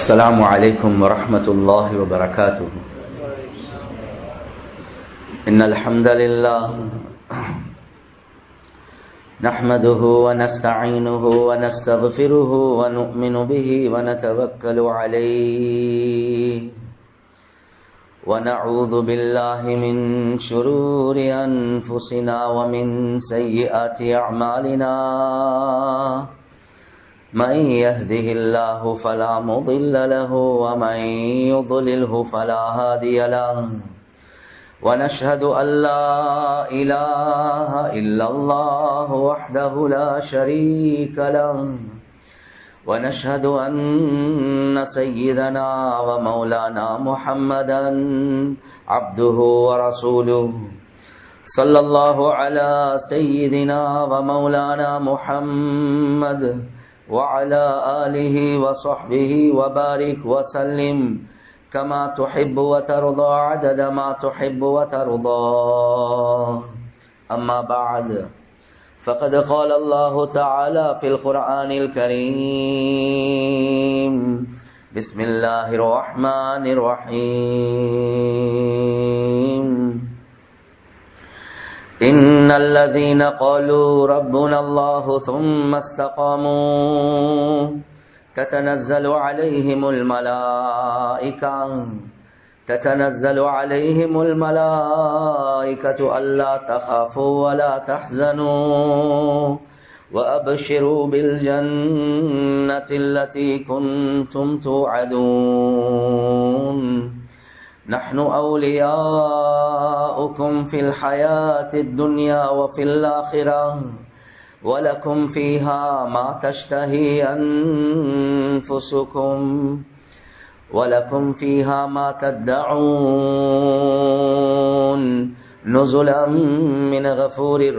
السلام عليكم ورحمة الله وبركاته إن الحمد لله نحمده ونستعينه ونستغفره ونؤمن به ونتوكل عليه ونعوذ بالله من شرور أنفسنا ومن سيئات أعمالنا من يهده الله فلا مضل له ومن يضلله فلا هادي له ونشهد أن لا إله إلا الله وحده لا شريك له ونشهد أن سيدنا ومولانا محمدا عبده ورسوله صلى الله على سيدنا ومولانا محمد وعلى آله وصحبه وبارك وسلم كما تحب وترضى عدد ما تحب وترضى أما بعد فقد قال الله تعالى في القرآن الكريم بسم الله الرحمن الرحيم إن الذين قالوا ربنا الله ثم استقاموا تتنزل عليهم الملائكة تتنزل عليهم الملائكة ألا تخافوا ولا تحزنوا وأبشروا بالجنة التي كنتم توعدون نحن أولياؤكم في الحياة الدنيا وفي الآخرة ولكم فيها ما تشتهي أنفسكم ولكم فيها ما تدعون نزلا من غفور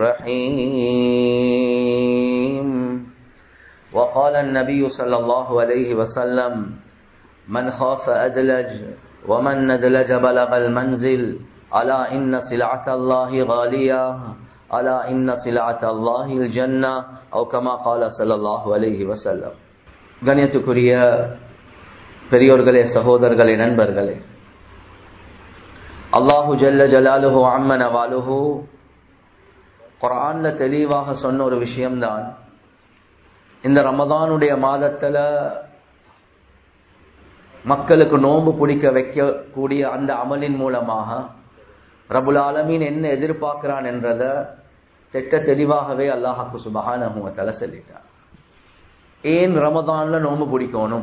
رحيم وقال النبي صلى الله عليه وسلم من خاف أدلج ومن ندلج بلغ المنزل ألا إن سلعة الله غالية ألا إن سلعة الله الجنة أو كما قال صلى الله عليه وسلم கணியத்துக்குரிய பெரியோர்களே சகோதரர்களே நண்பர்களே அல்லாஹு ஜல்ல ஜலாலுஹு அம்மன வாலுஹு குரான்ல தெளிவாக சொன்ன ஒரு விஷயம்தான் இந்த ரமதானுடைய மாதத்துல மக்களுக்கு நோன்பு பிடிக்க வைக்கக்கூடிய அந்த அமலின் மூலமாக ரபுல் ஆலமீன் என்ன எதிர்பார்க்கிறான் என்றத திட்ட தெளிவாகவே அல்லாஹாக்கு சுபஹானஹுவத்தால சொல்லிட்டார் ஏன் ரமதான்ல நோன்பு பிடிக்கணும்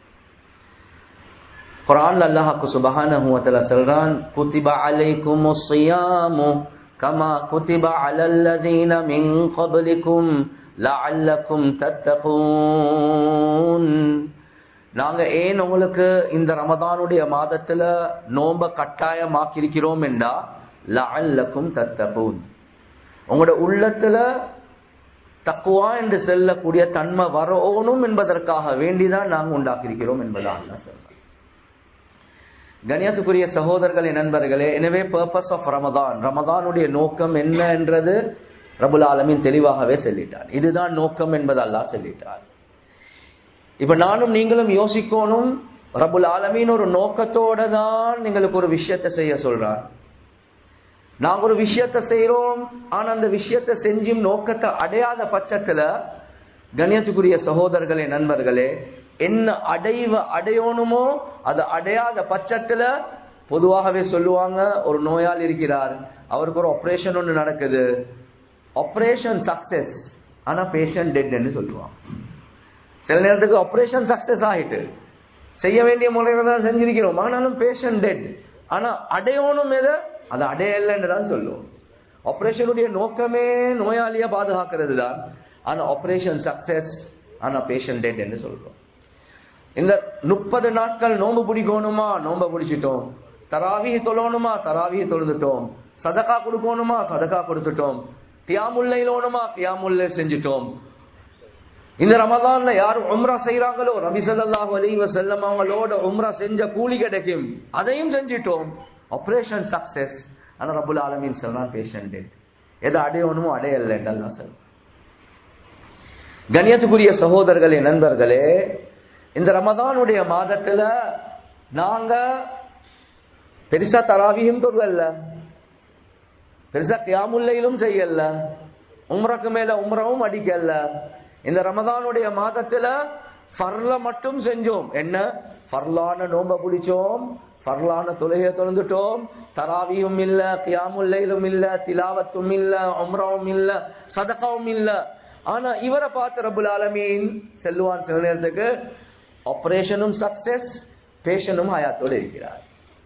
குரான் அல்லாஹாக்கு சுபஹானஹுவத்தால சொல்றான் குத்திபா அலைக்கும் ஸியாமு கமா குத்திபா அலல்லதீன மின் கப்லிக்கும் லஅல்லக்கும் தத்தகூன் நாங்க ஏன் உங்களுக்கு இந்த ரமதானுடைய மாதத்துல நோம்ப கட்டாயமாக்கியிருக்கிறோம் என்றா லஅல்லக்கும் தத்தகூன் உங்களோட உள்ளத்துல தக்குவா என்று செல்லக்கூடிய தன்மை வரணும் என்பதற்காக வேண்டிதான் நாங்கள் உண்டாக்கியிருக்கிறோம் என்பதா அல்ல சொல்றோம் கணியத்துக்குரிய சகோதரர்களே நண்பர்களே எனவே பர்பஸ் ஆஃப் ரமதான் ரமதானுடைய நோக்கம் என்ன என்றது ரபுல் ஆலமின் தெளிவாகவே சொல்லிட்டார் இதுதான் நோக்கம் என்பது அல்லா சொல்லிட்டார் இப்ப நானும் நீங்களும் யோசிக்கணும் ரபுல் ஆலமீன் ஒரு நோக்கத்தோட தான் எங்களுக்கு ஒரு விஷயத்தை செய்ய சொல்றார் நாங்க ஒரு விஷயத்தை செய்யறோம் ஆனா அந்த விஷயத்தை செஞ்சும் நோக்கத்தை அடையாத பட்சத்துல கணியத்துக்குரிய சகோதரர்களே நண்பர்களே என்ன அடைவ அடையணுமோ அது அடையாத பட்சத்துல பொதுவாகவே சொல்லுவாங்க ஒரு நோயாளி இருக்கிறார் அவருக்கு ஒரு ஆபரேஷன் ஒன்று நடக்குது ஆபரேஷன் சக்சஸ் ஆனா பேஷண்ட் டெட்னு சொல்லுவாங்க சில நேரத்துக்கு ஆபரேஷன் சக்சஸ் ஆகிட்டு செய்ய வேண்டிய முறையில தான் செஞ்சிருக்கிறோம் ஆனாலும் பேஷண்ட் டெட் ஆனா அடையணும் எதை அது அடையலைன்னு தான் சொல்லுவோம் ஆபரேஷனுடைய நோக்கமே நோயாளியா பாதுகாக்கிறது தான் ஆனா ஆபரேஷன் சக்சஸ் ஆனா பேஷண்ட் டெட் என்று சொல்றோம் இந்த முப்பது நாட்கள் நோம்பு பிடிக்கணுமா நோம்ப பிடிச்சிட்டோம் தராவி தொழணுமா தராவி தொழுதுட்டோம் சதக்கா கொடுக்கணுமா சதக்கா கொடுத்துட்டோம் தியாமுல்லையிலோணுமா தியாமுல்லை செஞ்சுட்டோம் இந்த ரமதான்ல யார் உம்ரா செய்யறாங்களோ நபி ஸல்லல்லாஹு அலைஹி வஸல்லம் அவங்களோட உம்ரா செஞ்ச கூலி கிடைக்கும் அதையும் செஞ்சிட்டோம் ஆபரேஷன் சக்சஸ் ஆனா ரபுல் ஆலமீன் சொல்றான் பேஷண்ட் டெட் எதை அடையணுமோ அடையல அல்லாஹ் சொல்றான் கண்ணியத்துக்குரிய சகோதரர்களே நண்பர்களே இந்த ரமதானுடைய மாதத்துல நாங்க பெருசா தராவியும் தொழுவல்ல பெருசா கியாமுல்லையிலும் செய்யல உம்ரக்கு மேல உம்ரவும் அடிக்கல இந்த ரமதானுடைய மாதத்துல ஃபர்ல மட்டும் செஞ்சோம் என்ன ஃபர்லான நோம்ப பிடிச்சோம் ஃபர்லான தொழுகையை தொழுந்துட்டோம் தராவியும் இல்ல கியாமுல்லையிலும் இல்ல திலாவத்தும் இல்ல உம்ரவும் இல்ல சதகாவும் இல்ல ஆனா இவரை பார்த்து ரபுல் ஆலமீன் செல்லுவான் சில நேரத்துக்கு ஆபரேஷனும் சக்சஸ் பேஷனும் ஹயாத்தோடு இருக்கிறார்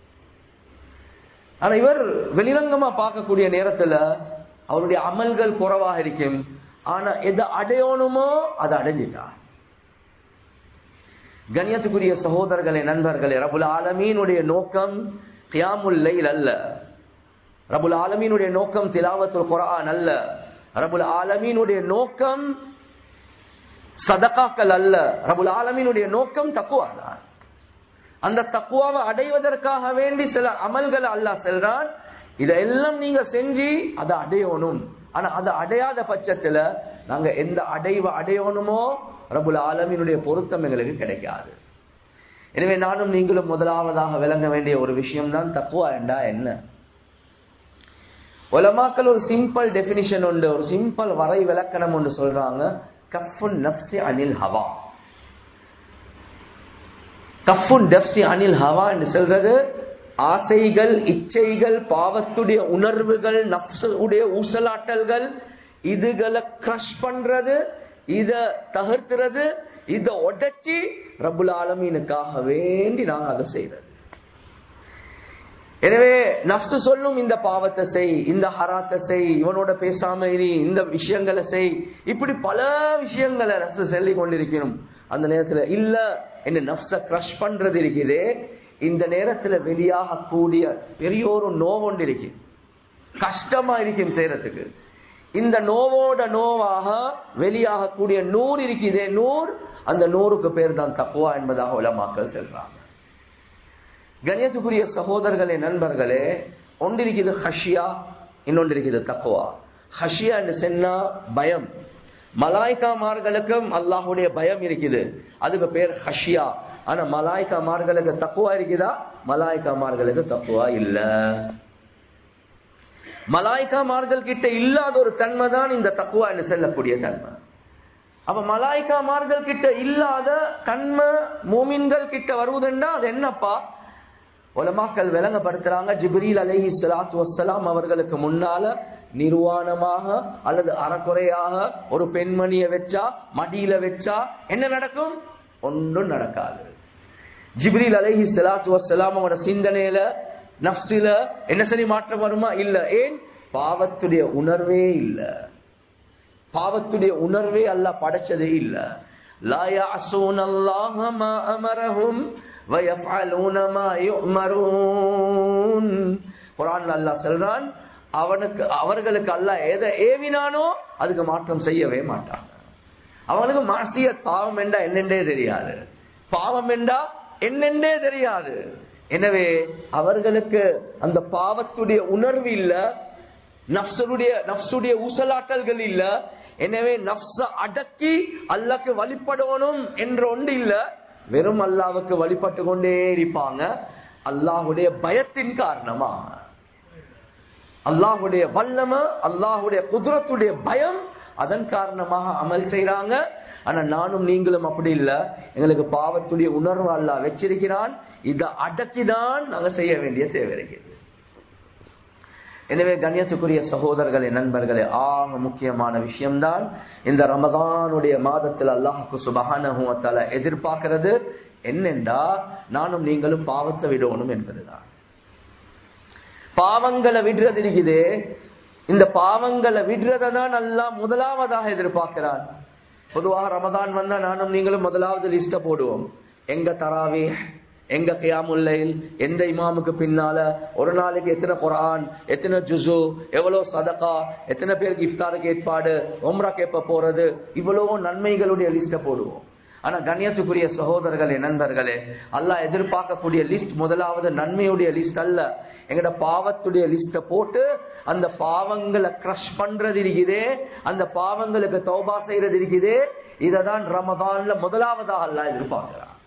ஆனா இவர் வெளிரங்கமா பார்க்கக்கூடிய நேரத்துல அவருடைய அமல்கள் குறைவாக இருக்கும் ஆனா எதை அடையணுமோ அதை அடைஞ்சிட்டார் கண்ணியத்துக்குரிய சகோதரர்களே நண்பர்களே ரபுல் ஆலமீனுடைய நோக்கம் கியாமுல் லைல் அல்ல ரபுல் ஆலமீனுடைய நோக்கம் திலாவத்துல் குர்ஆன் அல்ல ரபுல் ஆலமீனுடைய நோக்கம் சதகாக்கள் அல்ல ரபுல் ஆலமீனுடைய நோக்கம் தக்குவா தான் அந்த தக்குவாவை அடைவதற்காக வேண்டி சில அமல்களை அல்லாஹ் செல்றான் இதெல்லாம் நீங்க செஞ்சு அதை அடையணும் ஆனா அதை அடையாத பட்சத்துல நாங்க எந்த அடைவை அடையணுமோ ரபுல் ஆலமீனுடைய பொருத்தம் எங்களுக்கு கிடைக்காது எனவே நானும் நீங்களும் முதலாவதாக விளங்க வேண்டிய ஒரு விஷயம் தான் தக்குவா என்றா என்ன உலமாக்கள் ஒரு சிம்பிள் டெபினிஷன் உண்டு ஒரு சிம்பிள் வரை விளக்கணம் ஒன்று சொல்றாங்க கஃபுன் நப்சி அனில் ஹவா கஃபுன் டப்சி அனில் ஹவா என்று சொல்றது ஆசைகள் இச்சைகள் பாவத்துடைய உணர்வுகள் நப்சுடைய ஊசலாட்டல்கள் இதுகளை கிரஷ் பண்றது இத தகர்த்துறது இத உடைச்சி ரபுல் ஆலமீனுக்காக வேண்டி நாங்க அதை செய்யறது எனவே நப்சு சொல்லும் இந்த பாவத்தை செய் இந்த ஹராத்தை செய் இவனோட பேசாம இனி இந்த விஷயங்களை செய் இப்படி பல விஷயங்களை நப்சு சொல்லி கொண்டிருக்கணும் அந்த நேரத்துல இல்ல என்ன நப்ச கிரஷ் பண்றது இருக்குதே இந்த நேரத்துல வெளியாக கூடிய பெரிய ஒரு நோவொண்டு இருக்கு கஷ்டமா இருக்கும் செய்யறதுக்கு இந்த நோவோட நோவாக வெளியாக கூடிய நூறு இருக்குதே நூறு அந்த நூறுக்கு பேர் தான் தப்புவா என்பதாக உலமாக்கள் செல்றாங்க கணியத்துக்குரிய சகோதரர்களே நண்பர்களே ஒன்றிருக்குது ஹஷியா இன்னொன்று இருக்குது தக்குவா ஹஷியா என்று சொன்னா பயம் மலாய்க்காமார்களுக்கும் அல்லாஹுடைய பயம் இருக்குது அதுக்கு பேர் ஹஷியா ஆனா மலாய்க்காமார்களுக்கு தக்குவா இருக்குதா மலாய்க்காமார்களுக்கு தக்குவா இல்ல மலாய்க்காமார்கள் கிட்ட இல்லாத ஒரு தன்மை தான் இந்த தக்குவா என்று செல்லக்கூடிய தன்மை அப்ப மலாய்க்காமார்கள் கிட்ட இல்லாத தன்மை மூமின்கள் கிட்ட வருவதுண்டா அது என்னப்பா உலமாக்கள் விளங்கப்படுத்துறாங்க ஜிப்ரீல் அலஹி சலாத்து வசலாம் அவர்களுக்கு முன்னால நிர்வாணமாக அல்லது அறக்குறையாக ஒரு பெண்மணியை வச்சா மடியில வச்சா என்ன நடக்கும் ஒன்றும் நடக்காது ஜிப்ரீல் அலஹி சலாத்து வசலாம் அவனோட சிந்தனையில நப்சில என்ன சரி மாற்றம் வருமா இல்ல ஏன் பாவத்துடைய உணர்வே இல்ல பாவத்துடைய உணர்வே அல்ல படைச்சதே இல்ல லா யாசூன் அல்லாஹ மா அமரஹும் வயஃபஅலூன மா யுமரூன் குர்ஆன்ல அல்லாஹ் சொல்றான் அவனுக்கு அவர்களுக்கு அல்லாஹ் எதை ஏவினானோ அதுக்கு மாற்றம் செய்யவே மாட்டாங்க அவனுக்கு மாசியத் பாவம் என்றா என்னென்றே தெரியாது பாவம் என்றா என்னென்றே தெரியாது எனவே அவர்களுக்கு அந்த பாவத்துடைய உணர்வு இல்ல நப்சருடைய நப்சுடைய ஊசலாட்டல்கள் இல்ல எனவே நப்ச அடக்கி அல்லாக்கு வழிபடணும் என்ற ஒன்று இல்ல வெறும் அல்லாவுக்கு வழிபட்டு கொண்டே இருப்பாங்க அல்லாஹுடைய பயத்தின் காரணமா அல்லாஹுடைய வல்லம அல்லாஹுடைய குதிரத்துடைய பயம் அதன் காரணமாக அமல் செய்யறாங்க ஆனா நானும் நீங்களும் அப்படி இல்ல எங்களுக்கு பாவத்துடைய உணர்வு அல்லா வச்சிருக்கிறான் இதை அடக்கிதான் நாங்க செய்ய வேண்டிய தேவை இருக்கிறது எனவே கண்ணியத்துக்குரிய சகோதரர்களே நண்பர்களே ஆக முக்கியமான விஷயம்தான் இந்த ரமதானுடைய மாதத்தில் அல்லாஹுக்கு சுபகான எதிர்பார்க்கிறது என்னென்றா நானும் நீங்களும் பாவத்தை விடணும் என்பதுதான் பாவங்களை விடுறது இருக்குது இந்த பாவங்களை விடுறதை தான் அல்லா முதலாவதாக எதிர்பார்க்கிறான் பொதுவாக ரமதான் வந்தா நானும் நீங்களும் முதலாவது லிஸ்ட போடுவோம் எங்க தராவே எங்க கியாமுல்லைல் எந்த இமாமுக்கு பின்னால ஒரு நாளைக்கு எத்தனை குரான் எத்தனை ஜுசு எவ்வளவு சதகா எத்தனை பேருக்கு இஃப்தாருக்கு ஏற்பாடு ஒம்ரா கேப்ப போறது இவ்வளவு நன்மைகளுடைய லிஸ்ட போடுவோம் ஆனா கண்ணியத்துக்குரிய சகோதரர்களே நண்பர்களே அல்லாஹ் எதிர்பார்க்கக்கூடிய லிஸ்ட் முதலாவது நன்மையுடைய லிஸ்ட் அல்ல எங்கட பாவத்துடைய லிஸ்ட போட்டு அந்த பாவங்களை கிரஷ் பண்றது இருக்குதே அந்த பாவங்களுக்கு தௌபா செய்யறது இருக்குதே இததான் ரமதான்ல முதலாவதா அல்லாஹ் எதிர்பார்க்கிறான்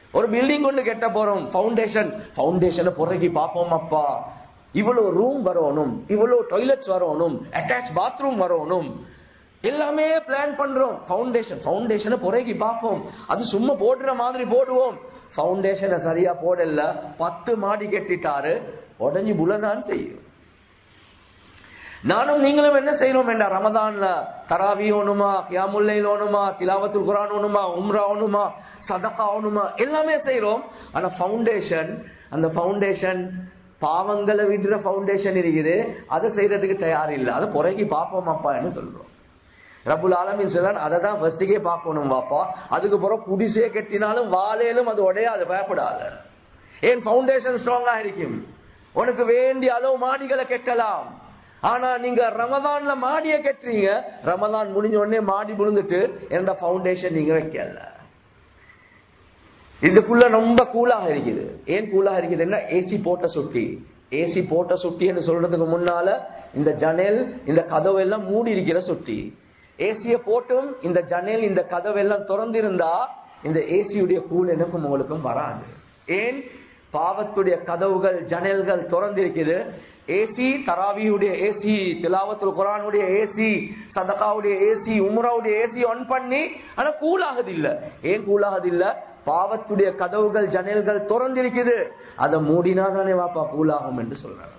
ஒரு பில்டிங் கொண்டு கெட்ட போறோம் ஃபவுண்டேஷன் ஃபவுண்டேஷனை புறக்கி பார்ப்போம் அப்பா இவ்வளவு ரூம் வரணும் இவ்வளவு டாய்லெட்ஸ் வரணும் அட்டாச் பாத்ரூம் வரணும் எல்லாமே பிளான் பண்றோம் ஃபவுண்டேஷன் ஃபவுண்டேஷனை புறக்கி பார்ப்போம் அது சும்மா போடுற மாதிரி போடுவோம் ஃபவுண்டேஷனை சரியா போடல பத்து மாடி கட்டிட்டாரு உடஞ்சி புலதான் செய்யும் நானும் நீங்களும் என்ன செய்யறோம் என்ற ரமதான்ல தராவி ஓணுமா கியாமுல்லை ஓணுமா திலாவத்துல் குரான் ஓணுமா உம்ரா ஓணுமா சதகா ஓணுமா எல்லாமே செய்யறோம் ஆனா ஃபவுண்டேஷன் அந்த ஃபவுண்டேஷன் பாவங்களை விடுற ஃபவுண்டேஷன் இருக்குது அதை செய்யறதுக்கு தயார் இல்லை அதை புறக்கி பார்ப்போம் அப்பான்னு சொல்றோம் ரபுல் ஆலமின் சொல்றான் அதை தான் ஃபர்ஸ்டுக்கே பார்க்கணும் பாப்பா அதுக்கு பிறகு குடிசே கட்டினாலும் வாழையிலும் அது உடையாது பயப்படாத ஏன் ஃபவுண்டேஷன் ஸ்ட்ராங்கா இருக்கும் உனக்கு வேண்டிய அளவு மாடிகளை கெட்டலாம் ஆனா நீங்க ரமதான்ல மாடிய கட்டுறீங்க ரமதான் முடிஞ்ச உடனே மாடி விழுந்துட்டு என்னோட ஃபவுண்டேஷன் நீங்க வைக்கல இதுக்குள்ள ரொம்ப கூலாக இருக்குது ஏன் கூலாக இருக்குதுன்னா ஏசி போட்ட சுட்டி ஏசி போட்ட சுட்டின்னு சொல்றதுக்கு முன்னால இந்த ஜன்னல் இந்த கதவு எல்லாம் மூடி இருக்கிற சுட்டி ஏசிய போட்டும் இந்த ஜன்னல் இந்த கதவு எல்லாம் திறந்திருந்தா இந்த ஏசியுடைய கூல் எனக்கும் உங்களுக்கும் வராது ஏன் பாவத்துடைய கதவுகள் ஜன்னல்கள் திறந்திருக்குது ஏசி தராவியுடைய ஏசி திலாவத்துல் குரானுடைய ஏசி சதகாவுடைய ஏசி உம்ராவுடைய ஏசி ஆன் பண்ணி ஆனா கூலாகுது இல்ல ஏன் கூலாகுது இல்ல பாவத்துடைய கதவுகள் ஜன்னல்கள் திறந்திருக்குது அதை மூடினாதானே வாப்பா கூலாகும் என்று சொல்றாங்க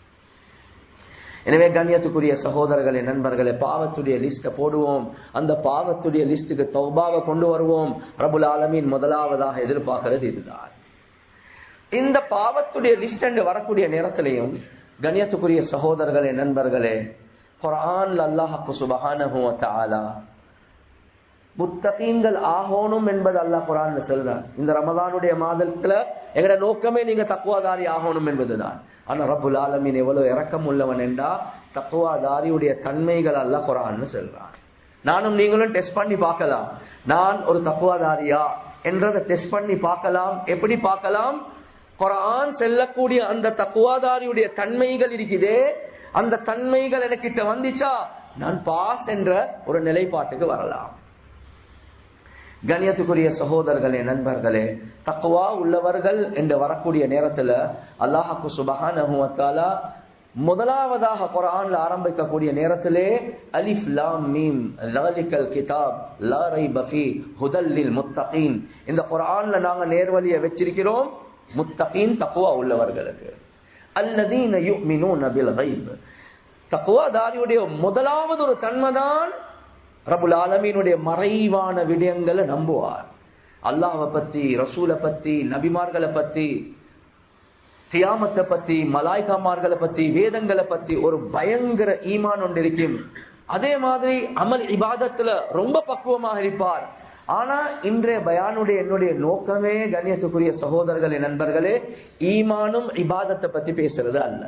எனவே கண்ணியத்துக்குரிய சகோதரர்களே நண்பர்களே பாவத்துடைய லிஸ்ட போடுவோம் அந்த பாவத்துடைய லிஸ்டுக்கு தௌபாவை கொண்டு வருவோம் ரபுல் ஆலமீன் முதலாவதாக எதிர்பார்க்கிறது இதுதான் இந்த பாவத்துடைய லிஸ்ட் என்று வரக்கூடிய நேரத்திலையும் கண்ணியத்துக்குரிய சகோதரர்களே நண்பர்களே குரான் அல்லாஹு சுபஹானஹு தஆலா முத்தகீன்கள் ஆகணும் என்பது அல்லாஹ் குரான் சொல்றான் இந்த ரமதானுடைய மாதத்துல எங்கட நோக்கமே நீங்க தக்குவாதாரி ஆகணும் என்பதுதான் ஆனா ரபுல் ஆலமீன் எவ்வளவு இரக்கம் உள்ளவன் என்றா தக்குவாதாரியுடைய தன்மைகள் அல்லாஹ் குரான் சொல்றான் நானும் நீங்களும் டெஸ்ட் பண்ணி பார்க்கலாம் நான் ஒரு தக்குவாதாரியா என்றதை டெஸ்ட் பண்ணி பார்க்கலாம் எப்படி பார்க்கலாம் குரான் செல்லக்கூடிய அந்த தக்குவாதாரியுடைய தன்மைகள் இருக்குதே அந்த தன்மைகள் எனக்கிட்ட வந்துச்சா நான் பாஸ் என்ற ஒரு நிலைப்பாட்டுக்கு வரலாம் கண்ணியத்துக்குரிய சகோதரர்களே நண்பர்களே தக்குவா உள்ளவர்கள் என்று வரக்கூடிய நேரத்துல அல்லாஹாக்கு சுபஹானஹுவத்தாலா முதலாவதாக குரான்ல ஆரம்பிக்கக்கூடிய நேரத்திலே அலிஃப் லாம் மீம் லாலிகல் கிதாப் லா ரைப ஃபீ ஹுதல் லில் முத்தகீன் இந்த குரான்ல நாங்க நேர்வழியை வச்சிருக்கிறோம் முத்தகீன் தக்குவா உள்ளவர்களுக்கு அல்லதீன யுமினூன பில் கைப் தக்குவாதாரியுடைய முதலாவது ஒரு தன்மைதான் ரபுல் ஆலமீனுடைய மறைவான விடயங்களை நம்புவார் அல்லாஹை பத்தி ரசூலை பத்தி நபிமார்களை பத்தி தியாமத்தை பத்தி மலாய்காமார்களை பத்தி வேதங்களை பத்தி ஒரு பயங்கர ஈமான் ஒன்று இருக்கும் அதே மாதிரி அமல் இபாதத்துல ரொம்ப பக்குவமாக இருப்பார் ஆனா இன்றைய பயானுடைய என்னுடைய நோக்கமே கண்ணியத்துக்குரிய சகோதரர்களே நண்பர்களே ஈமானும் இபாதத்தை பத்தி பேசுறது அல்ல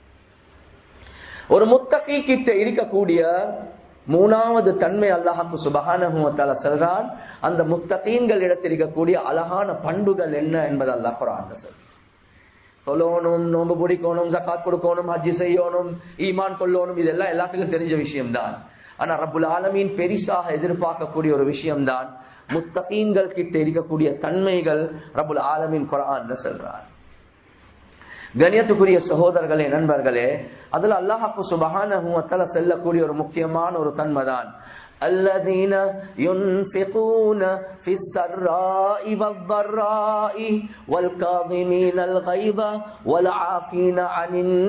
ஒரு முத்தகை கிட்ட இருக்கக்கூடிய மூணாவது தன்மை அல்லாஹாக்கு சுபகான சொல்றான் அந்த முத்தகீன்கள் இடத்தில் இருக்கக்கூடிய அழகான பண்புகள் என்ன என்பது அல்லாஹ் குரான் சொல் தொழணும் நோம்பு பிடிக்கணும் ஜக்காத் கொடுக்கணும் ஹஜ்ஜி செய்யணும் ஈமான் கொள்ளணும் இதெல்லாம் எல்லாத்துக்கும் தெரிஞ்ச விஷயம்தான் ஆனா ரபுல் ஆலமீன் பெரிசாக எதிர்பார்க்கக்கூடிய ஒரு விஷயம்தான் முத்தகீன்கள் கிட்ட இருக்கக்கூடிய தன்மைகள் ரபுல் ஆலமீன் குரான் சொல்றார் கணியத்துக்குரிய சகோதரர்களே நண்பர்களே அதுல அல்லாஹாக்கு சுபகான செல்லக்கூடிய ஒரு முக்கியமான ஒரு தன்மைதான் الذين ينفقون في السراء والضراء والكاظمين الغيظ والعافين عن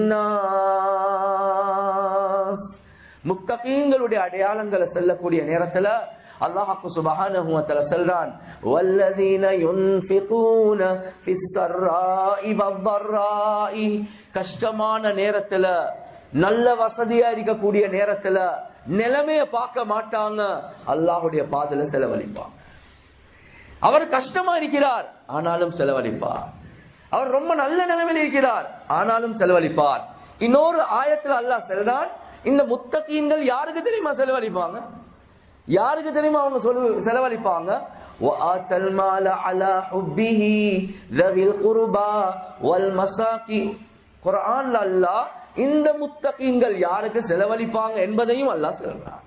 الناس முத்தகீங்களுடைய அடையாளங்களை செல்லக்கூடிய நேரத்துல அல்லாஹாக்கு சுபஹானஹு வ தஆலா சொல்றான் வல்லதீன யுன்ஃபிகூன ஃபிஸ்ஸர்ராஇ வத்தர்ராஇ கஷ்டமான நேரத்துல நல்ல வசதியா இருக்கக்கூடிய நேரத்துல நிலைமைய பார்க்க மாட்டாங்க அல்லாஹ்வுடைய பாதையில செலவழிப்பாங்க அவர் கஷ்டமா இருக்கிறார் ஆனாலும் செலவழிப்பார் அவர் ரொம்ப நல்ல நிலைமையில் இருக்கிறார் ஆனாலும் செலவழிப்பார் இன்னொரு ஆயத்துல அல்லாஹ் சொல்றான் இந்த முத்தகீன்கள் யாருக்கு தெரியுமா செலவழிப்பாங்க யாருக்கு தெரியுமா அவங்க சொல்லு செலவழிப்பாங்க وآتى المال على حبه ذوي القربى والمساكين குர்ஆன்ல அல்லாஹ் இந்த முத்தகீன்கள் யாருக்கு செலவழிப்பாங்க என்பதையும் அல்லாஹ் சொல்றான்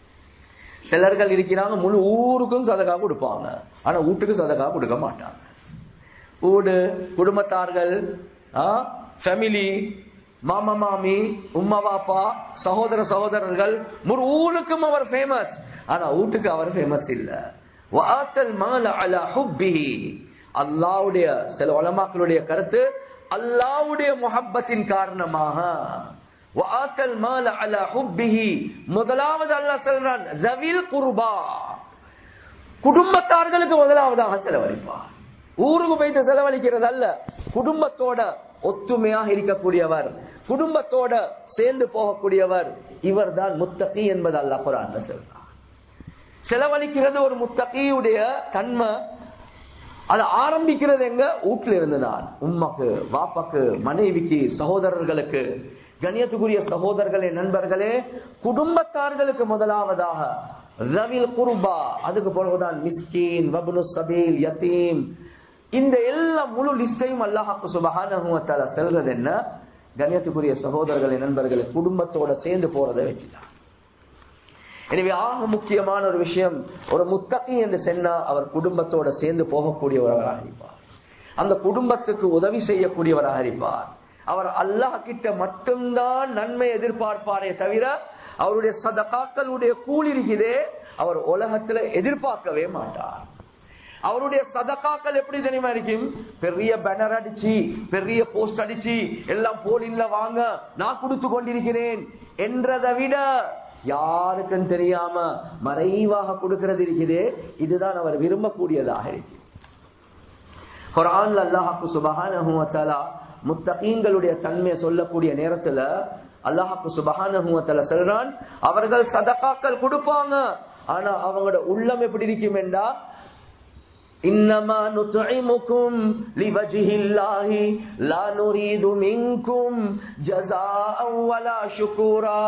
சிலர்கள் இருக்கிறாங்க முழு ஊருக்கும் சதகா கொடுப்பாங்க ஆனா வீட்டுக்கு சதகா கொடுக்க மாட்டாங்க ஊடு குடும்பத்தார்கள் ஃபேமிலி மாமா மாமி உம்மா பாப்பா சகோதர சகோதரர்கள் முழு ஊருக்கும் அவர் ஃபேமஸ் ஆனா வீட்டுக்கு அவர் ஃபேமஸ் இல்ல வாத்தல் மால அலா ஹுப்பிஹி அல்லாவுடைய சில உலமாக்களுடைய கருத்து அல்லாவுடைய முஹப்பத்தின் காரணமாக வாத்தல் மால அலா ஹுப்பிஹி முதலாவது அல்லாஹ் சொல்றான் ஜவில் குர்பா குடும்பத்தார்களுக்கு முதலாவதாக செலவழிப்பார் ஊருக்கு போயிட்டு செலவழிக்கிறது அல்ல குடும்பத்தோட ஒத்துமையாக இருக்கக்கூடியவர் குடும்பத்தோட சேர்ந்து போகக்கூடியவர் இவர் தான் முத்தகி என்பது அல்ல குரான் சொல்றார் செலவழிக்கிறது ஒரு முத்தகியுடைய தன்மை அது ஆரம்பிக்கிறது எங்க வீட்டுல இருந்துதான் உம்மாக்கு வாப்பாக்கு மனைவிக்கு சகோதரர்களுக்கு கணியத்துக்குரிய சகோதரர்களே நண்பர்களே குடும்பத்தார்களுக்கு முதலாவதாக ரவில் குருபா அதுக்கு பிறகுதான் மிஸ்கீன் வபுனு சபீல் யத்தீம் இந்த எல்லா முழு லிஸ்டையும் அல்லாஹாக்கு சுபஹான செல்றது என்ன கண்ணியத்துக்குரிய சகோதரர்களை நண்பர்களை குடும்பத்தோட சேர்ந்து போறதை வச்சுதான் எனவே ஆக முக்கியமான ஒரு விஷயம் ஒரு முத்தகி என்று சொன்னா அவர் குடும்பத்தோட சேர்ந்து போகக்கூடியவராக இருப்பார் அந்த குடும்பத்துக்கு உதவி செய்யக்கூடியவராக இருப்பார் அவர் அல்லாஹ் கிட்ட மட்டும்தான் நன்மை எதிர்பார்ப்பாரே தவிர அவருடைய சதகாக்களுடைய கூலி இருக்குதே அவர் உலகத்துல எதிர்பார்க்கவே மாட்டார் அவருடைய சதகாக்கள் எப்படி தெரியுமா இருக்கும் பெரிய பேனர் அடிச்சு பெரிய போஸ்ட் அடிச்சு எல்லாம் போலின்ல வாங்க நான் கொடுத்து கொண்டிருக்கிறேன் என்றதை விட யாருக்கும் தெரியாம மறைவாக கொடுக்கிறது இருக்குதே இதுதான் அவர் விரும்பக்கூடியதாக இருக்கு குரான் அல்லாஹாக்கு சுபகான முத்தகீன்களுடைய தன்மையை சொல்லக்கூடிய நேரத்துல அல்லாஹாக்கு சுபகான சொல்றான் அவர்கள் சதகாக்கள் கொடுப்பாங்க ஆனா அவங்களோட உள்ளம் எப்படி இருக்கும் என்றா إنما نطعمكم لوجه الله لا نريد منكم جزاء ولا شكورا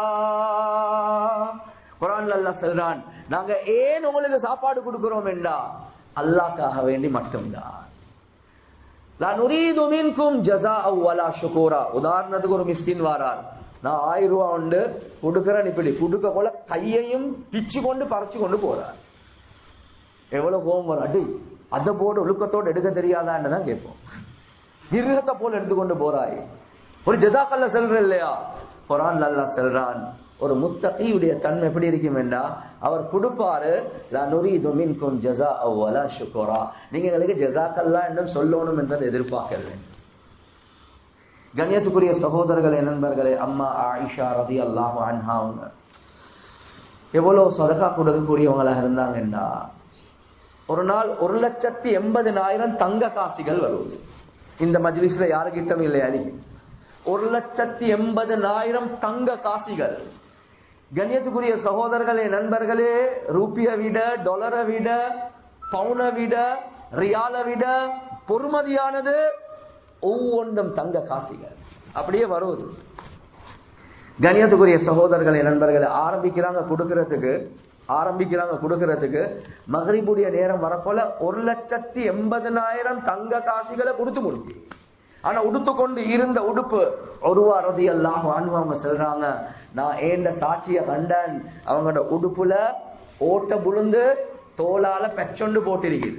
குரான்ல அல்லாஹ் சொல்றான் நாங்க ஏன் உங்களுக்கு சாப்பாடு கொடுக்கிறோம் என்றா அல்லாஹ்க்காக வேண்டி மட்டும்தான் லா நுரீது மின்கும் ஜஸாஅ வலா ஷுகூரா உதாரணத்துக்கு ஒரு மிஸ்கின் வாரார் நான் ஆயிரம் ரூபாய் உண்டு கொடுக்கிறேன் இப்படி கொடுக்க போல கையையும் பிச்சு கொண்டு பறிச்சு கொண்டு போறார் எவ்வளவு கோபம் வரும் அடி அதை போட்டு ஒழுக்கத்தோடு எடுக்க தெரியாதான்னு தான் கேட்போம் மிருகத்தை போல எடுத்துக்கொண்டு போறாய் ஒரு ஜதாக்கல்ல செல்ற இல்லையா குரான் அல்லா செல்றான் ஒரு முத்தகையுடைய தன்மை எப்படி இருக்கும் என்றா அவர் கொடுப்பாரு மின்கும் ஜசா அவ்வளா ஷுக்கோரா நீங்க எங்களுக்கு ஜசாக்கல்லா என்றும் சொல்லணும் என்றதை எதிர்பார்க்கல கண்ணியத்துக்குரிய சகோதரர்களே நண்பர்களே அம்மா ஆயிஷா ரதி அல்லாஹ் அன்ஹா அவங்க எவ்வளவு சதக்கா கொடுக்கக்கூடியவங்களாக இருந்தாங்கன்னா ஒரு நாள் ஒரு லட்சத்தி எண்பதினாயிரம் தங்க காசிகள் வருவது இந்த மஜ்லிஸ்ல யாருக்கிட்டம் இல்லையா நீ ஒரு லட்சத்தி எண்பதினாயிரம் தங்க காசிகள் கண்ணியத்துக்குரிய சகோதரர்களே நண்பர்களே ரூபிய விட டொலரை விட பவுனை விட ரியாலை விட பொறுமதியானது ஒவ்வொன்றும் தங்க காசிகள் அப்படியே வருவது கண்ணியத்துக்குரிய சகோதரர்களே நண்பர்களை ஆரம்பிக்கிறாங்க கொடுக்கறதுக்கு ஆரம்பிக்கிறாங்க கொடுக்கறதுக்கு மகரிபுடைய நேரம் வரப்போல ஒரு லட்சத்தி எண்பதனாயிரம் தங்க காசிகளை கொடுத்து முடிச்சு ஆனா உடுத்து கொண்டு இருந்த உடுப்பு ஒருவா ரதி எல்லாம் அவங்க சொல்றாங்க நான் ஏண்ட சாட்சிய கண்டன் அவங்களோட உடுப்புல ஓட்ட புழுந்து தோளால பெச்சொண்டு போட்டிருக்குது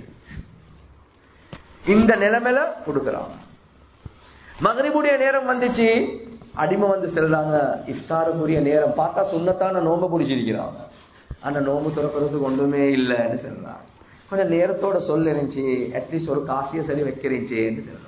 இந்த நிலைமையில கொடுக்கறாங்க மகரிபுடைய நேரம் வந்துச்சு அடிமை வந்து செல்றாங்க இஃப்தாருக்குரிய நேரம் பார்த்தா சுண்ணத்தான நோம்ப பிடிச்சிருக்கிறாங்க ஆனா நோம்பு துறக்கிறதுக்கு ஒன்றுமே இல்லைன்னு சொல்றான் கொஞ்சம் நேரத்தோட சொல் இருந்துச்சு அட்லீஸ்ட் ஒரு காசிய சரி வைக்கிறேன்னு சொல்றான்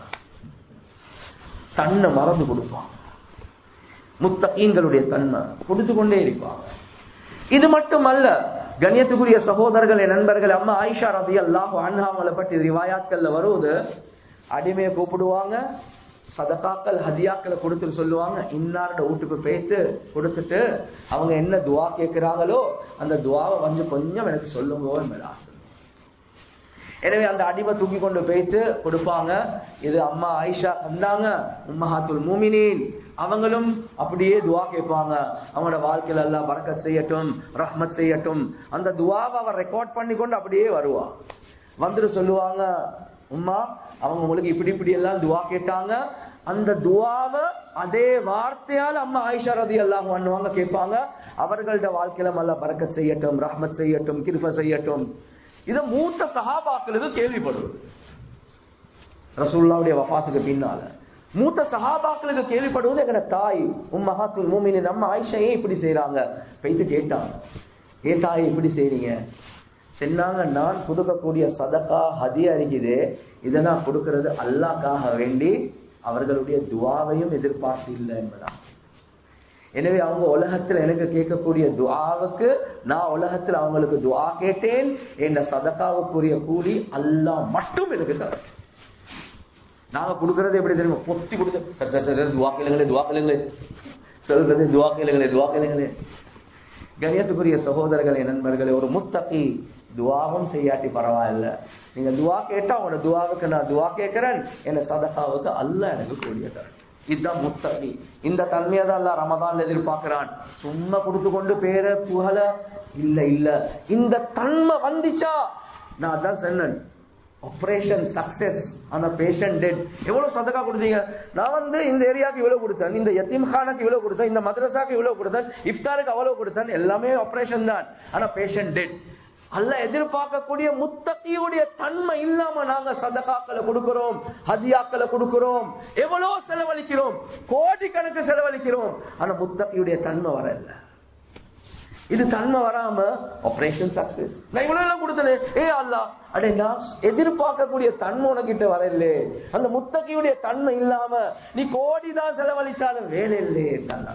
தன்னை மறந்து கொடுப்பாங்க முத்தகீன்களுடைய தன்மை கொடுத்து கொண்டே இருப்பாங்க இது மட்டுமல்ல கண்ணியத்துக்குரிய சகோதரர்களே நண்பர்கள் அம்மா ஆயிஷா ரதி அல்லாஹ் அன்ஹாமலை பற்றி ரிவாயாட்கள்ல வருவது அடிமையை கூப்பிடுவாங்க சதகாக்கள் ஹதியாக்களை கொடுத்துட்டு சொல்லுவாங்க இன்னாரோட வீட்டுக்கு போயிட்டு கொடுத்துட்டு அவங்க என்ன துவா கேட்கிறாங்களோ அந்த துவாவை வந்து கொஞ்சம் எனக்கு சொல்லுங்க என்பது ஆசை எனவே அந்த அடிமை தூக்கி கொண்டு போயிட்டு கொடுப்பாங்க இது அம்மா ஆயிஷா தந்தாங்க உம்மஹாத்துல் மூமினின் அவங்களும் அப்படியே துவா கேட்பாங்க அவங்களோட வாழ்க்கையில எல்லாம் பறக்கத் செய்யட்டும் ரஹ்மத் செய்யட்டும் அந்த துவாவை அவர் ரெக்கார்ட் பண்ணி கொண்டு அப்படியே வருவா வந்துட்டு சொல்லுவாங்க உம்மா அவங்க உங்களுக்கு இப்படி இப்படி எல்லாம் துவா கேட்டாங்க அந்த துவாவை அதே வார்த்தையால் அம்மா ஆயிஷா ரதி எல்லாம் பண்ணுவாங்க கேட்பாங்க அவர்களோட வாழ்க்கையில நல்லா பறக்கத் செய்யட்டும் ரஹ்மத் செய்யட்டும் கிருப செய்யட்டும் இதை மூத்த சஹாபாக்களுக்கு கேள்விப்படுவது ரசூல்லாவுடைய வஃபாத்துக்கு பின்னால மூத்த சஹாபாக்களுக்கு கேள்விப்படுவது எங்கட தாய் உம்மஹாத்துல் மூமினி நம்ம ஆயிஷையே இப்படி செய்யறாங்க போயிட்டு கேட்டாங்க ஏ தாய் இப்படி செய்றீங்க சொன்னாங்க நான் கொடுக்கக்கூடிய சதக்கா ஹதியா இருக்குது இதை நான் கொடுக்கிறது அல்லாக்காக வேண்டி அவர்களுடைய துவாவையும் எதிர்பார்த்து இல்லை என்பதான் எனவே அவங்க உலகத்துல எனக்கு கேட்கக்கூடிய துஆவுக்கு நான் உலகத்துல அவங்களுக்கு துஆ கேட்டேன் என்ற சதக்காவுக்குரிய கூலி அல்லாஹ் மட்டும் எனக்கு தர நாங்க கொடுக்கறது எப்படி தெரியுமா பொத்தி கொடுத்து சார் சார் சார் துவா கேளுங்களே துவா கேளுங்களே சொல்றது துவா கேளுங்களே துவா கேளுங்களே கணியத்துக்குரிய சகோதரர்களே நண்பர்களே ஒரு முத்தகி துவாவும் செய்யாட்டி பரவாயில்ல நீங்க துவா கேட்டா உங்களோட துவாவுக்கு நான் துவா கேட்கிறேன் என்ன சதகாவுக்கு அல்ல எனக்கு கூடிய தரேன் இதுதான் முத்தகி இந்த தன்மையை தான் அல்ல ரமதான் எதிர்பார்க்கிறான் சும்மா கொடுத்து கொண்டு பேர புகழ இல்ல இல்ல இந்த தன்மை வந்துச்சா நான் அதான் சொன்னேன் ஆபரேஷன் சக்சஸ் அந்த பேஷண்ட் டெட் எவ்வளவு சதக்கா கொடுத்தீங்க நான் வந்து இந்த ஏரியாவுக்கு இவ்வளவு கொடுத்தேன் இந்த யத்தீம்கானுக்கு இவ்வளவு கொடுத்தேன் இந்த மദ്രസാக்கு இவ்வளவு கொடுத்தேன் இஃப்தாருக்கு அவ்வளவு கொடுத்தேன் எல்லாமே ஆபரேஷன் தான் ஆனா பேஷண்ட் டெட் அல்ல எதிர்பார்க்கக்கூடிய முத்தகியுடைய தன்மை இல்லாம நாங்க சதகாக்களை கொடுக்கிறோம் ஹதியாக்களை கொடுக்கிறோம் எவ்வளவு செலவழிக்கிறோம் கோடிக்கணக்கு செலவழிக்கிறோம் ஆனா முத்தகியுடைய தன்மை வரல இது தன்மை வராம ஆபரேஷன் சக்சஸ் நான் இவ்வளவு எல்லாம் கொடுத்தேன் ஏ அல்லா அடே நான் எதிர்பார்க்கக்கூடிய தன்மை உனக்கிட்ட வரல அந்த முத்தகையுடைய தன்மை இல்லாம நீ கோடி தான் செலவழிச்சாலும் வேலை இல்லையே தன்னா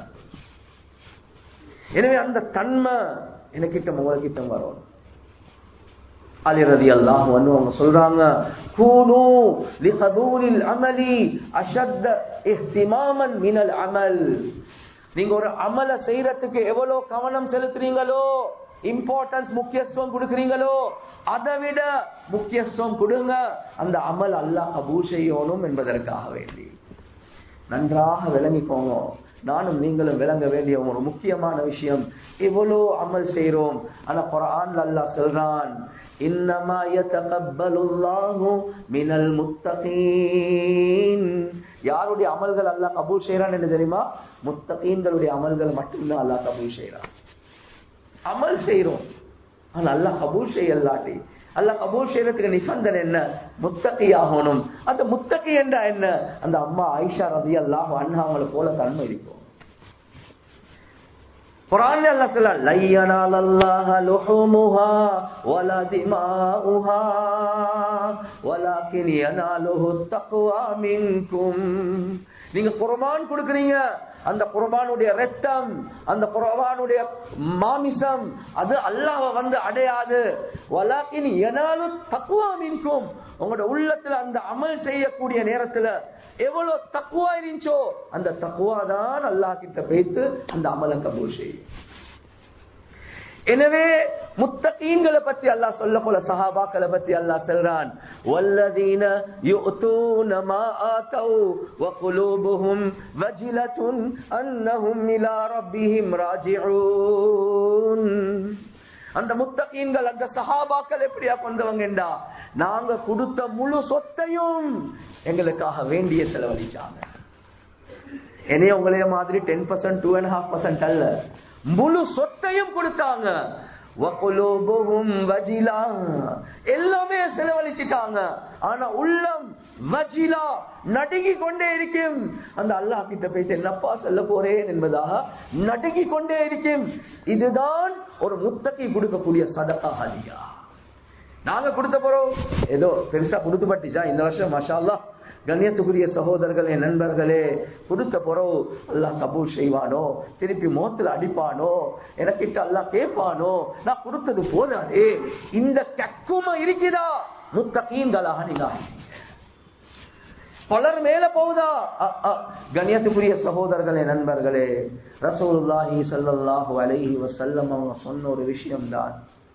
எனவே அந்த தன்மை எனக்கிட்ட உங்ககிட்ட வரும் அலி ரதி அல்லாஹ் வந்து அவங்க சொல்றாங்க கூனு லிஹதூரில் அமலி அஷத்த இஹ்திமாமன் மினல் அமல் நீங்க ஒரு அமல செய்யறதுக்கு எவ்வளவு கவனம் செலுத்துறீங்களோ இம்பார்ட்டன்ஸ் முக்கியத்துவம் கொடுக்குறீங்களோ அதை விட முக்கியத்துவம் கொடுங்க அந்த அமல் அல்லாஹ் கபூல் செய்யணும் என்பதற்காக வேண்டி நன்றாக விளங்கிக்கோங்க நானும் நீங்களும் விளங்க வேண்டிய ஒரு முக்கியமான விஷயம் இவ்வளோ அமல் செய்யறோம் ஆனா குரான் அல்லாஹ் சொல்றான் இன்னமா யதகப்பலுல்லாஹு மினல் முத்தகீன் யாருடைய அமல்கள் அல்லாஹ் கபூல் செய்யறான் என்று தெரியுமா முத்தகீன்களுடைய அமல்கள் மட்டும்தான் அல்லாஹ் கபூல் செய்யறான் அமல் செய்யறோம் ஆனா அல்லாஹ் கபூல் செய்யலாட்டி அல்லாஹ் கபூல் செய்யறதுக்கு நிபந்தனை என்ன முத்தகி ஆகணும் அந்த முத்தகி என்றா என்ன அந்த அம்மா ஆயிஷா ரதி அல்லாஹ் அண்ணா அவங்களை போல தன்மை இருக்கும் குரான் அல்லாஹ் சொல்ல லையனால் அல்லாஹ லுஹுமுஹா வலா திமாஉஹா வலாக்கின் யனாலுஹு தக்வா மின்கும் நீங்க குர்பான் கொடுக்குறீங்க அந்த குர்பானுடைய ரத்தம் அந்த குர்பானுடைய மாமிசம் அது அல்லாஹ் வந்து அடையாது வலாக்கின் யனாலு தக்வா மின்கும் உங்களோட உள்ளத்துல அந்த அமல் செய்யக்கூடிய நேரத்துல எவ்வளவு தக்குவா இருந்துச்சோ அந்த தக்குவா தான் அல்லாஹ் கிட்ட பேத்து அந்த அமலை கபூல் செய்யும் எனவே முத்தகீன்களை பத்தி அல்லாஹ் சொல்ல போல சஹாபாக்களை பத்தி அல்லாஹ் சொல்றான் வல்லதீன யுஅதூன மா ஆதௌ வ குலூபுஹும் வஜிலத்துன் அன்னஹும் இலா ரப்பிஹிம் ராஜிஊன் அந்த முத்தகீன்கள் அந்த சஹாபாக்கள் எப்படியா கொண்டவங்கடா நாங்க கொடுத்த முழு சொத்தையும் எங்களுக்காக வேண்டிய செலவழிச்சாங்க என்னைய உங்களைய மாதிரி ten percent two and half percent அல்ல முழு சொத்தையும் கொடுத்தாங்க எல்லாமே செலவழிச்சிட்டாங்க ஆனா உள்ளம் வஜிலா நடுங்கி கொண்டே இருக்கும் அந்த அல்லாஹ் கிட்ட போயிட்டு என்னப்பா சொல்ல போறேன் என்பதாக நடுங்கி கொண்டே இருக்கும் இதுதான் ஒரு முத்தகை கொடுக்கக்கூடிய சதக்கா ஹலியா நாங்க கொடுத்த போறோம் ஏதோ பெருசா கொடுத்து பட்டிச்சா இந்த வருஷம் மஷா அல்லாஹ் கண்ணியத்துக்குரிய சகோதரர்களே நண்பர்களே கொடுத்த பொறவு அல்லாஹ் கபூல் செய்வானோ திருப்பி மோத்துல அடிப்பானோ எனக்கிட்ட அல்லாஹ் கேட்பானோ நான் கொடுத்தது போதாதே இந்த கக்கும இருக்குதா முத்தகீன்களாக நீங்க பலர் மேல போகுதா கண்ணியத்துக்குரிய சகோதரர்களே நண்பர்களே ரசூலுல்லாஹி ஸல்லல்லாஹு அலைஹி வஸல்லம் அவங்க சொன்ன ஒரு விஷயம் தான்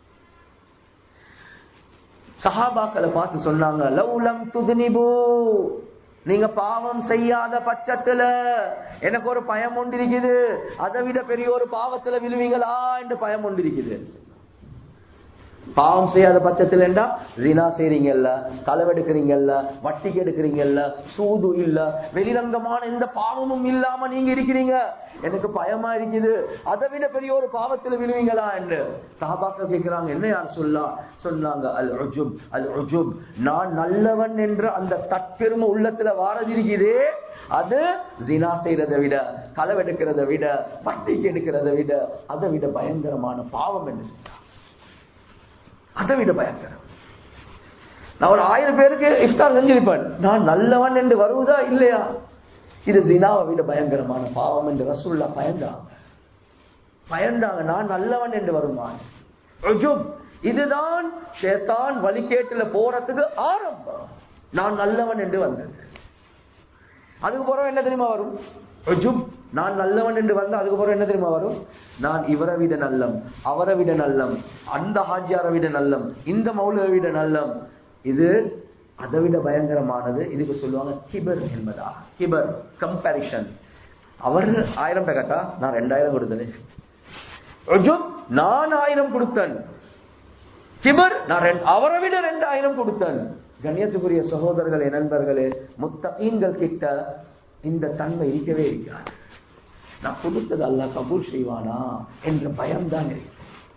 சஹாபாக்களை பார்த்து சொன்னாங்க லவ்லம் துதுனிபு நீங்க பாவம் செய்யாத பட்சத்துல எனக்கு ஒரு பயம் ஒன்று இருக்குது அதை விட பெரிய ஒரு பாவத்துல விழுவீங்களா என்று பயம் ஒன்று இருக்குது பாவம் செய்யாத பட்சத்துல என்றா ஜினா செய்றீங்கல்ல களவெடுக்கிறீங்கல்ல வட்டிக்கு எடுக்கிறீங்கல்ல சூது இல்ல வெளிரங்கமான எந்த பாவமும் இல்லாம நீங்க இருக்கிறீங்க எனக்கு பயமா இருக்குது அதை விட பெரிய ஒரு பாவத்துல விழுவீங்களா என்று சஹாபாக்கள் கேட்கிறாங்க என்ன யார் சொல்லா சொன்னாங்க அல் உஜுப் அல் உஜுப் நான் நல்லவன் என்ற அந்த தற்பெருமை உள்ளத்துல வாரதிருக்கிறதே அது ஜினா செய்யறதை விட களவெடுக்கிறதை விட வட்டிக்கு எடுக்கிறதை விட அதை விட பயங்கரமான பாவம் என்று சொன்னார் அதை விட பயங்கரம் நான் ஒரு ஆயிரம் பேருக்கு இஃப்தார் செஞ்சிருப்பேன் நான் நல்லவன் என்று வருவதா இல்லையா இது ஜினாவை விட பயங்கரமான பாவம் என்று ரசூல்லா பயந்தாங்க பயந்தாங்க நான் நல்லவன் என்று வருமான் உஜுப். இதுதான் ஷேத்தான் வழிகேட்டுல போறதுக்கு ஆரம்பம் நான் நல்லவன் என்று வந்தது அதுக்கு பிறகு என்ன தெரியுமா வரும் உஜுப். நான் நல்லவன் என்று வந்தா அதுக்கு பிறகு என்ன தெரியுமா வரும் நான் இவரை விட நல்லம் அவரை விட நல்லம் அந்த ஹாஜியாரை விட நல்லம் இந்த மௌலவை விட நல்லம் இது அதை விட பயங்கரமானது இதுக்கு சொல்லுவாங்க கிபர் என்பதா கிபர் கம்பாரிஷன் அவர் ஆயிரம் பேக்கட்டா நான் ரெண்டாயிரம் கொடுத்தேன் உஜுப், நான் ஆயிரம் கொடுத்தேன் கிபர் நான் ரெண்டு- அவரை விட ரெண்டாயிரம் கொடுத்தேன் கண்ணியத்துக்குரிய சகோதரர்களே நண்பர்களே முத்தகீன்கள் கிட்ட இந்த தன்மை இருக்கவே இருக்காது நான் கொடுத்தது அல்லாஹ் கபூல் செய்வானா என்ற பயம்தான் இருக்கு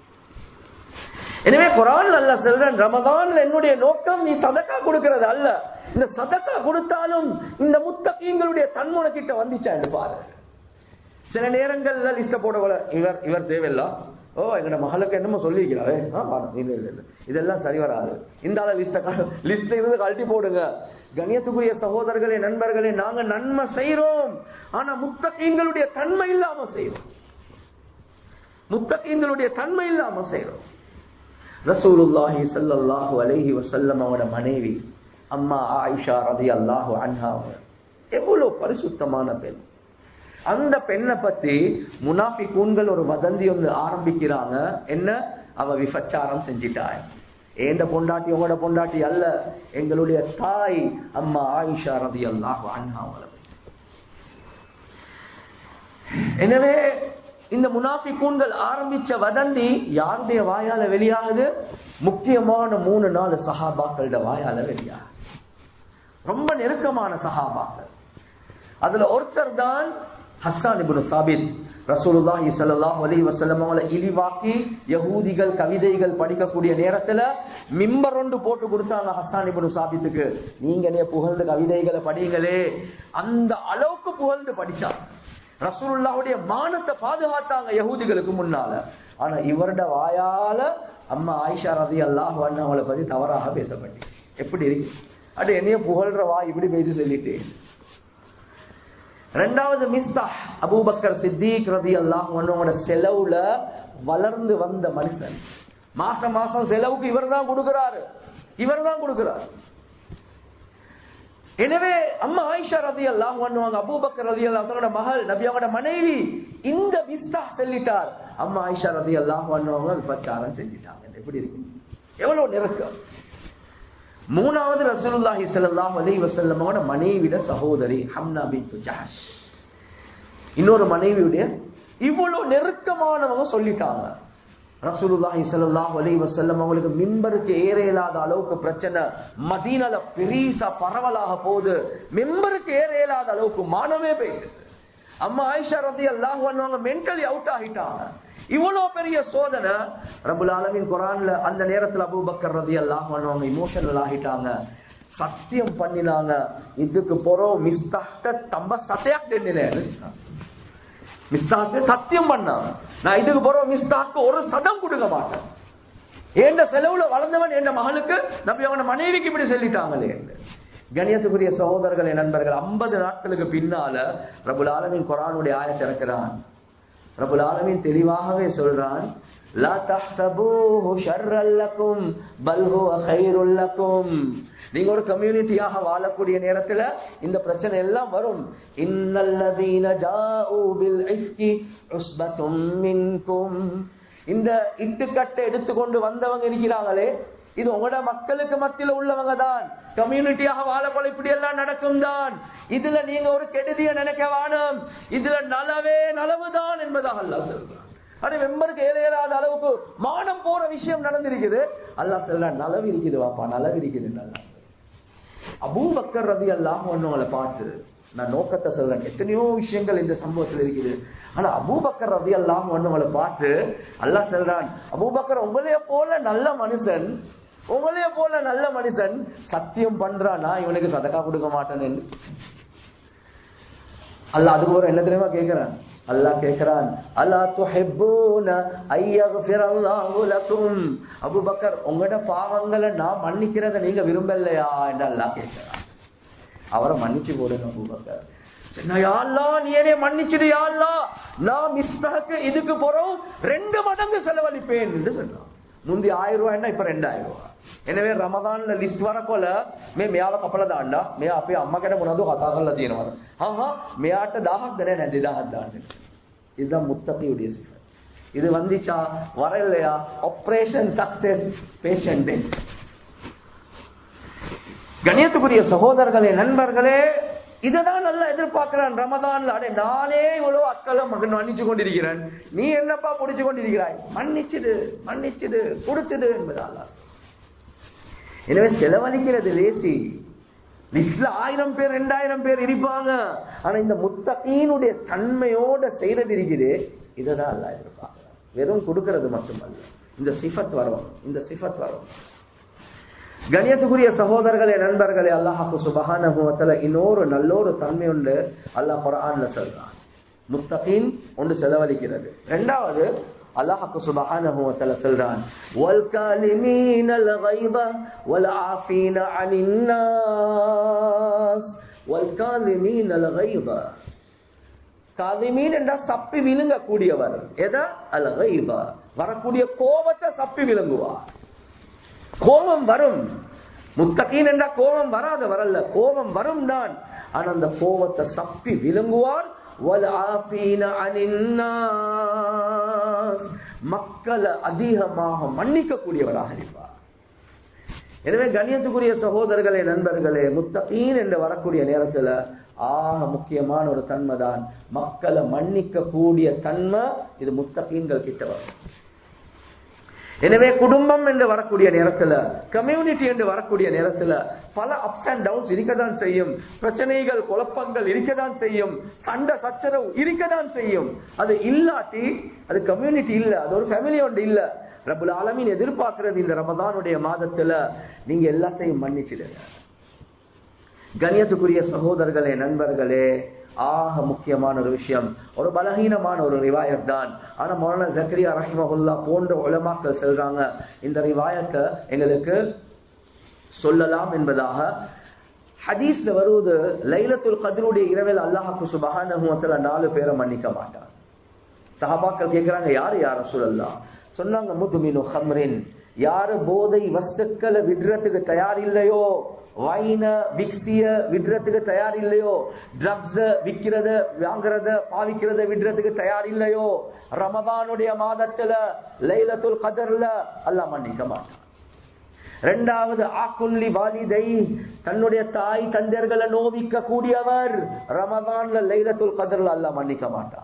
எனவே குரான் அல்ல சொல்றேன் ரமதான்ல என்னுடைய நோக்கம் நீ சதக்கா கொடுக்கிறது அல்ல இந்த சதக்கா கொடுத்தாலும் இந்த முத்தகீன்களுடைய தன்முனை கிட்ட வந்துச்சா என்று பாரு சில நேரங்கள்ல லிஸ்ட போட இவர் இவர் தேவையில்ல ஓ எங்கட மகளுக்கு என்னமோ சொல்லியிருக்கிறாவே ஆ, பாருங்க. இல்ல இல்ல இல்ல இதெல்லாம் சரி வராது இந்த ஆள லிஸ்ட லிஸ்ட்ல இருந்து கழட்டி போடுங்க கணியத்துக்குரிய சகோதரர்களே நண்பர்களே நாங்க நன்மை செய்றோம் ஆனா முத்தகீன்களுடைய தன்மை இல்லாம செய்றோம் முத்தகீன்களுடைய தன்மை இல்லாம செய்றோம் ரசூலுல்லாஹி ஸல்லல்லாஹு அலைஹி வஸல்லம் அவட மனைவி அம்மா ஆயிஷா ரலியல்லாஹு அன்ஹா அவங்க. எவ்வளவு பரிசுத்தமான பெண் அந்த பெண்ணை பத்தி முனாஃபிகூன்கள் ஒரு வதந்தி ஒன்று ஆரம்பிக்கிறாங்க என்ன அவ விபச்சாரம் செஞ்சிட்டாய் ஏண்ட பொண்டாட்டி உங்களோட பொண்டாட்டி அல்ல எங்களுடைய தாய் அம்மா ஆயிஷா ரலியல்லாஹு அன்ஹா அவங்கள பத்தி. எனவே இந்த முனாஃபிகூன்கள் ஆரம்பிச்ச வதந்தி யாருடைய வாயால வெளியாகுது முக்கியமான மூணு நாலு சஹாபாக்களோட வாயால வெளியாகுது ரொம்ப நெருக்கமான சஹாபாக்கள் அதுல ஒருத்தர் தான் ஹஸ்ஸான் இப்னு சாபித் ரசூலுல்லாஹி ஸல்லல்லாஹு அலைஹி வஸல்லம் அவங்கள இழிவாக்கி யகூதிகள் கவிதைகள் படிக்கக்கூடிய நேரத்துல மிம்பர் ஒன்று போட்டு கொடுத்தாங்க ஹஸ்ஸான் இப்னு சாபித்துக்கு நீங்களே புகழ்ந்து கவிதைகளை படிங்களே அந்த அளவுக்கு புகழ்ந்து படிச்சாங்க ரசூலுல்லாஹுடைய மானத்தை பாதுகாத்தாங்க யகூதிகளுக்கு முன்னால ஆனா இவருடைய வாயால அம்மா ஆயிஷா ரதி அல்லாஹ் அவளை பத்தி தவறாக பேசப்பட்டு எப்படி இருக்கு அடு என்னைய புகழ்ற வா இப்படி பேசி சொல்லிட்டு ரெண்டாவது மிஸ்தாஹ் அபூபக்கர் சித்திக் ரதி அல்லாஹ் உன்னோட செலவுல வளர்ந்து வந்த மனுஷன் மாசம் மாசம் செலவுக்கு இவர் தான் கொடுக்கிறாரு இவர் தான் கொடுக்கிறார் எனவே அம்மா ஆயிஷா ரதி அல்லாஹ் பண்ணுவாங்க அபூபக்கர் ரதி அல்லாஹ் தன்னோட மகள் நபியாவோட மனைவி இந்த மிஸ்தா சொல்லிட்டார் அம்மா ஆயிஷா ரதி அல்லாஹ் பண்ணுவாங்க விபச்சாரம் செஞ்சிட்டாங்க எப்படி இருக்கு எவ்வளவு நெருக்கம் மூணாவது ரசூலுல்லாஹி ஸல்லல்லாஹு அலைஹி வஸல்லமோட மனைவியோட சகோதரி ஹம்னா பின்த் ஜஹஷ் இன்னொரு மனைவியுடைய இவ்வளவு நெருக்கமானவங்க சொல்லிட்டாங்க ரசூலுல்லாஹி ஸல்லல்லாஹு அலைஹி வஸல்லம் அவங்களுக்கு மிம்பருக்கு ஏற இயலாத அளவுக்கு பிரச்சனை மதீனால பெரிசா பரவலாக போகுது மிம்பருக்கு ஏற இயலாத அளவுக்கு மானமே போயிடுது அம்மா ஆயிஷா ரலியல்லாஹு அன்ஹா மென்டலி அவுட் ஆகிட்டாங்க இவ்வளவு பெரிய சோதனை ரபுல் ஆலமின் குரான்ல அந்த நேரத்துல அபூபக்கர் ரலியல்லாஹு அன்ஹு அவங்க இமோஷனல் ஆகிட்டாங்க சத்தியம் பண்ணினாங்க இதுக்கு போறோம் மிஸ்தாட்ட தம்ப சட்டையாக் தென்னினேன் மிஸ்தாக்கு சத்தியம் பண்ணாங்க நான் இதுக்கு போறோம் மிஸ்தாக்கு ஒரு சதம் கொடுக்க மாட்டேன் ஏண்ட செலவுல வளர்ந்தவன் என் மகளுக்கு நம்பி அவன மனைவிக்கு இப்படி சொல்லிட்டாங்களே கணியத்துக்குரிய சகோதரர்களே நண்பர்கள் ஐம்பது நாட்களுக்கு பின்னால ரபுல் ஆலமின் குரானுடைய ஆயத்தை இறக்கிறான் ரபுல் ஆலமின் தெளிவாகவே சொல்றான் லா தஹ்சபூஹு ஷர்ரல் லக்கும் பல் ஹுவ கைருல் லக்கும் நீங்க ஒரு கம்யூனிட்டியாக வாழக்கூடிய நேரத்துல இந்த பிரச்சனை எல்லாம் வரும் இன்னல்லதீன ஜாஊ பில் இஃப்கி உஸ்பத்தும் மின்கும் இந்த இட்டுக்கட்டை எடுத்துக்கொண்டு வந்தவங்க இருக்கிறாங்களே இது உங்களோட மக்களுக்கு மத்தியில உள்ளவங்க தான் கம்யூனிட்டியாக வாழப்போல இப்படி எல்லாம் நடக்கும் தான் இதுல நீங்க ஒரு கெடுதிய நினைக்க வேணும் இதுல நலவே நலவுதான் என்பதாக அல்லாஹ் சொல்றான் அது மெம்பருக்கு ஏழையராத அளவுக்கு மானம் போற விஷயம் நடந்திருக்குது அல்லாஹ் சொல்ற நலவு இருக்குது வாப்பா நலவு இருக்குது நல்லா அபூபக்கர் ரதி அல்லாஹ் ஒன்னவங்களை பார்த்து நான் நோக்கத்தை சொல்றேன் எத்தனையோ விஷயங்கள் இந்த சம்பவத்தில் இருக்குது ஆனா அபூபக்கர் ரவி எல்லாம் ஒண்ணுங்களை பார்த்து அல்லாஹ் சொல்றான் அபூபக்கர் உங்களைய போல நல்ல மனுஷன் உங்களைய போல நல்ல மனுஷன் சத்தியம் பண்றானா இவனுக்கு சதக்கா கொடுக்க மாட்டேன்னு அல்லாஹ் அதுக்கு ஒரு என்ன தெரியுமா கேட்கிறான் அல்லாஹ் கேட்கிறான் அல்லா துஹிப்பூன ஐயக்ஃபிரல்லாஹு லக்கும் அபூபக்கர் உங்களோட பாவங்களை நான் மன்னிக்கிறத நீங்க விரும்பலையா என்று அல்லாஹ் கேட்கிறான் அவரை மன்னிச்சு போடுங்க அபூபக்கர் நீ என்னை மன்னிச்சிடு யாழ்லா நான் மிஸ்தாக்கு இதுக்கு போறோம் ரெண்டு மடங்கு செலவழிப்பேன் என்று சொன்னான் முந்தி ஆயிரம் ரூபாய்னா இப்ப ரெண்டாயிரம் ரூபாய் எனவே රමදාන්ල ලිස්ට් වරකොල මේ මෙයාව කපලා දාන්න. මෙයා අපේ අම්මකට මොනවද කතා කරලා තියෙනවද? ආහා මෙයාට 1000ක් දැන නැහැ 2000ක් දාන්න. இதுதான் முத்தகையுடைய சிஃபத். இது வந்துச்சா வரலையா ஆபரேஷன் சக்சஸ் பேஷண்ட் கணியத்துக்குரிய சகோதரர்களே நண்பர்களே இததான் நல்லா எதிர்பார்க்கிறான் ரமதான்ல அடே நானே இவ்வளவு அக்களை மகன் மன்னிச்சு கொண்டிருக்கிறேன் நீ என்னப்பா பிடிச்சு கொண்டிருக்கிறாய் மன்னிச்சுடு மன்னிச்சுடு கொடுத்துடு என்பது அல்லாஹ் எனவே செலவழிக்கிறது லேசி லிஸ்ட்ல ஆயிரம் பேர் ரெண்டாயிரம் பேர் இருப்பாங்க ஆனா இந்த முத்தகீனுடைய தன்மையோட செய்யறது இருக்குது இததான் அல்ல எதிர்பார்க்கிறான் வெறும் கொடுக்கிறது மட்டுமல்ல இந்த சிஃபத் வரும் இந்த சிஃபத் வரும் கணியத்துக்குரிய சகோதரர்களே நண்பர்களே அல்லாஹாக்கு சுபகான இன்னொரு நல்லொரு தன்மை உண்டு அல்லாஹ் குரான்ல சொல்றான் முத்தகீன் ஒன்று செலவழிக்கிறது ரெண்டாவது அல்லாஹாக்கு சுபஹானஹு வ தஆலா சொல்றான் வல் காலிமீனல் கைப வல் ஆஃபீன அனின் நாஸ் வல் காலிமீனல் கைப காலிமீன் என்றா சப்பி விழுங்க கூடியவர் எதா அல் கைப வரக்கூடிய கோபத்தை சப்பி விழுங்குவார் கோபம் வரும் முத்தகீன் என்றா கோபம் வராத வரல கோபம் வரும் தான் ஆனா அந்த கோபத்தை சப்பி விழுங்குவார் மக்களை அதிகமாக மன்னிக்க கூடியவராக இருப்பார் எனவே கண்ணியத்துக்குரிய சகோதரர்களே நண்பர்களே முத்தகீன் என்று வரக்கூடிய நேரத்துல ஆக முக்கியமான ஒரு தன்மை தான் மக்களை மன்னிக்க கூடிய தன்மை இது முத்தகீன்கள் கிட்ட வரும் எனவே குடும்பம் என்று வரக்கூடிய நேரத்துல கம்யூனிட்டி என்று வரக்கூடிய நேரத்துல பல அப்ஸ் அண்ட் டவுன்ஸ் இருக்கதான் செய்யும் பிரச்சனைகள் குழப்பங்கள் இருக்கதான் செய்யும் சண்டை சச்சரவு இருக்கதான் செய்யும் அது இல்லாட்டி அது கம்யூனிட்டி இல்ல அது ஒரு ஃபேமிலி ஒன்று இல்ல ரபுல் ஆலமீன் எதிர்பார்க்கிறது இந்த ரமதானுடைய மாதத்துல நீங்க எல்லாத்தையும் மன்னிச்சிடுங்க கணியத்துக்குரிய சகோதரர்களே நண்பர்களே ஆக முக்கியமான ஒரு விஷயம் ஒரு பலகீனமான ஒரு ரிவாயத் தான் ஆனா மௌலானா ஜக்கரியா ரஹிமஹுல்லா போன்ற உலமாக்கள் சொல்றாங்க இந்த ரிவாயத்தை எங்களுக்கு சொல்லலாம் என்பதாக ஹதீஸ்ல வருவது லைலத்துல் கதருடைய இரவில் அல்லாஹாக்கு சுபஹானஹுவத்துல நாலு பேரை மன்னிக்க மாட்டான் சஹாபாக்கள் கேட்கிறாங்க யாரு யார சொல்லலாம் சொன்னாங்க முதுமினு ஹம்ரின் யாரு போதை வஸ்துக்களை விடுறதுக்கு தயார் இல்லையோ வைன விக்ஸிய விடுறதுக்கு தயார் இல்லையோ ட்ரக்ஸ் விக்கிறத வாங்குறத பாவிக்கிறத விடுறதுக்கு தயார் இல்லையோ ரமதானுடைய மாதத்துல லைலத்துல் கதர்ல அல்லாஹ் மன்னிக்க மாட்டான் ரெண்டாவது ஆக்குல்லி வாலிதை தன்னுடைய தாய் தந்தர்களை நோவிக்க கூடியவர் ரமதான்ல லைலத்துல் கதர்ல அல்லாஹ் மன்னிக்க மாட்டான்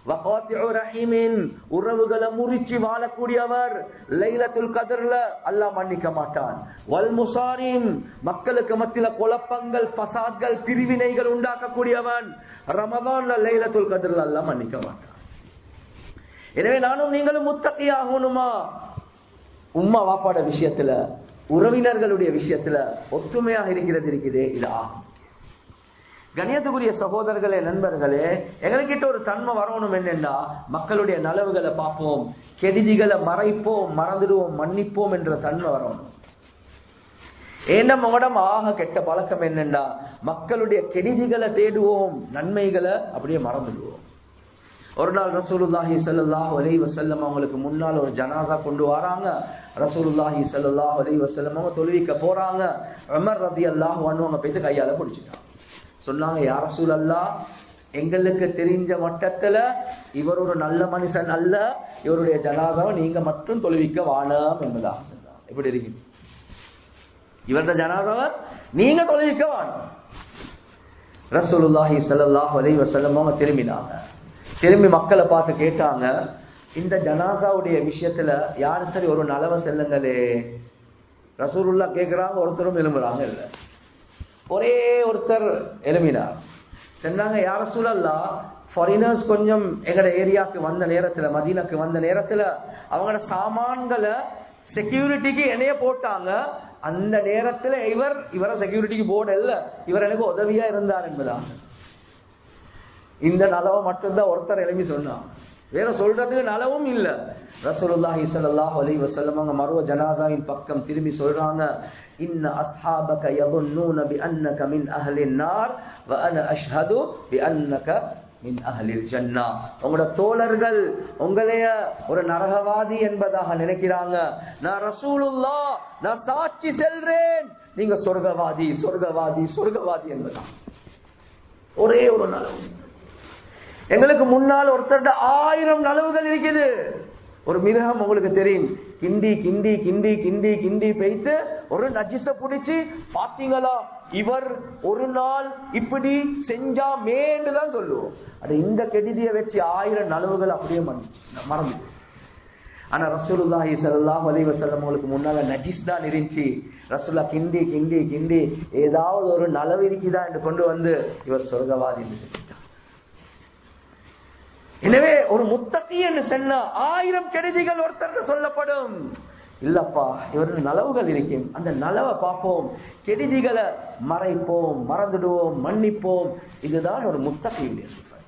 உறவுகளை முறிச்சு வாழக்கூடியவர் லைலத்துல் கதர்ல அல்லாஹ் மன்னிக்க மாட்டான் வல் முசாரிம் மக்களுக்கு மத்தியில குழப்பங்கள் பசாத்கள் பிரிவினைகள் உண்டாக்கக்கூடியவன் ரமதான்ல லைலத்துல் கதர்ல அல்லாஹ் மன்னிக்க மாட்டான் எனவே நானும் நீங்களும் முத்தகையாகணுமா உம்மா வாப்பாட விஷயத்துல உறவினர்களுடைய விஷயத்துல ஒத்துமையாக இருக்கிறது இருக்குதே இது ஆகும் கணியத்துக்குரிய சகோதரர்களே நண்பர்களே எங்ககிட்ட ஒரு தன்மை வரணும் என்னன்னா மக்களுடைய நலவுகளை பார்ப்போம் கெடுதிகளை மறைப்போம் மறந்துடுவோம் மன்னிப்போம் என்ற தன்மை வரணும் ஏன்னா மகடம் ஆக கெட்ட பழக்கம் என்னன்னா மக்களுடைய கெடுதிகளை தேடுவோம் நன்மைகளை அப்படியே மறந்துடுவோம் ஒரு நாள் ரசூலுல்லாஹி ஸல்லல்லாஹு அலைஹி வஸல்லம் அவங்களுக்கு முன்னால் ஒரு ஜனாசா கொண்டு வராங்க ரசூலுல்லாஹி ஸல்லல்லாஹு அலைஹி வஸல்லம் அவங்க தொழுவிக்க போறாங்க உமர் ரலியல்லாஹு அன்ஹு அவங்க போயிட்டு கையால பிடிச்சிட்டாங்க சொன்னாங்க யார சூழல்லா எங்களுக்கு தெரிஞ்ச மட்டத்துல இவர் ஒரு நல்ல மனுஷன் அல்ல இவருடைய ஜனாதாவை நீங்க மட்டும் தொழுவிக்க வாழாம் என்பதாக சொன்னாங்க எப்படி இருக்கு இவரது ஜனாதாவை நீங்க தொழுவிக்க வாழும் ரசூலுல்லாஹி ஸல்லல்லாஹு அலைஹி வஸல்லம் அவங்க திரும்பினாங்க திரும்பி மக்களை பார்த்து கேட்டாங்க இந்த ஜனாசாவுடைய விஷயத்துல யாரு சரி ஒரு நலவை செல்லுங்களே ரசூலுல்லா கேக்குறாங்க ஒருத்தரும் எழும்புறாங்க இல்ல ஒரே ஒருத்தர் எழுமினார் சொன்னாங்க யார சூழல்லா ஃபாரினர்ஸ் கொஞ்சம் எங்கட ஏரியாவுக்கு வந்த நேரத்துல மதீனாக்கு வந்த நேரத்துல அவங்களோட சாமான்களை செக்யூரிட்டிக்கு என்னைய போட்டாங்க அந்த நேரத்துல இவர் இவரை செக்யூரிட்டிக்கு போர்டு இல்ல இவர் எனக்கு உதவியா இருந்தார் என்பதா இந்த நலவை மட்டும்தான் ஒருத்தர் எழுப்பி சொன்னான் வேற சொல்றதுக்கு நலவும் இல்ல ரசூலுல்லாஹி ஸல்லல்லாஹு அலைஹி வஸல்லம் அவங்க மருவ ஜனாசாவின் பக்கம் திரும்பி சொல்றாங்க இன்ன அஸ்ஹாபக யظنون بانك من اهل النار وانا اشهد بانك மின் அஹலில் ஜன்னா உங்களோட தோழர்கள் உங்களைய ஒரு நரகவாதி என்பதாக நினைக்கிறாங்க நான் ரசூலுல்லா நான் சாட்சி செல்றேன் நீங்க சொர்க்கவாதி சொர்க்கவாதி சொர்க்கவாதி என்பதா ஒரே ஒரு நலவு எங்களுக்கு முன்னால் ஒருத்தர் ஆயிரம் நலவுகள் இருக்குது ஒரு மிருகம் உங்களுக்கு தெரியும் கிண்டி கிண்டி கிண்டி கிண்டி கிண்டி பெய்த்து ஒரு நஜிச புடிச்சு பாத்தீங்களா இவர் ஒரு நாள் இப்படி செஞ்சா மேன்னு தான் சொல்லுவோம் அது இந்த கெடிதிய வச்சு ஆயிரம் நலவுகள் அப்படியே மறந்து ஆனா ரசூலுல்லாஹி ஸல்லல்லாஹு அலைஹி வஸல்லம் உங்களுக்கு முன்னால நஜிஸ் தான் இருந்துச்சு ரசூல்லா கிண்டி கிண்டி கிண்டி ஏதாவது ஒரு நலவு இருக்குதா என்று கொண்டு வந்து இவர் சொர்க்கவாதி என்று சொல்லிட்டார் எனவே ஒரு முத்தகி என்று சொன்ன ஆயிரம் கெடுதிகள் ஒருத்தர் சொல்லப்படும் இல்லப்பா இவர் நலவுகள் இருக்கும் அந்த நலவை பார்ப்போம் கெடுதிகளை மறைப்போம் மறந்துடுவோம் மன்னிப்போம் இதுதான் ஒரு முத்தகையுடைய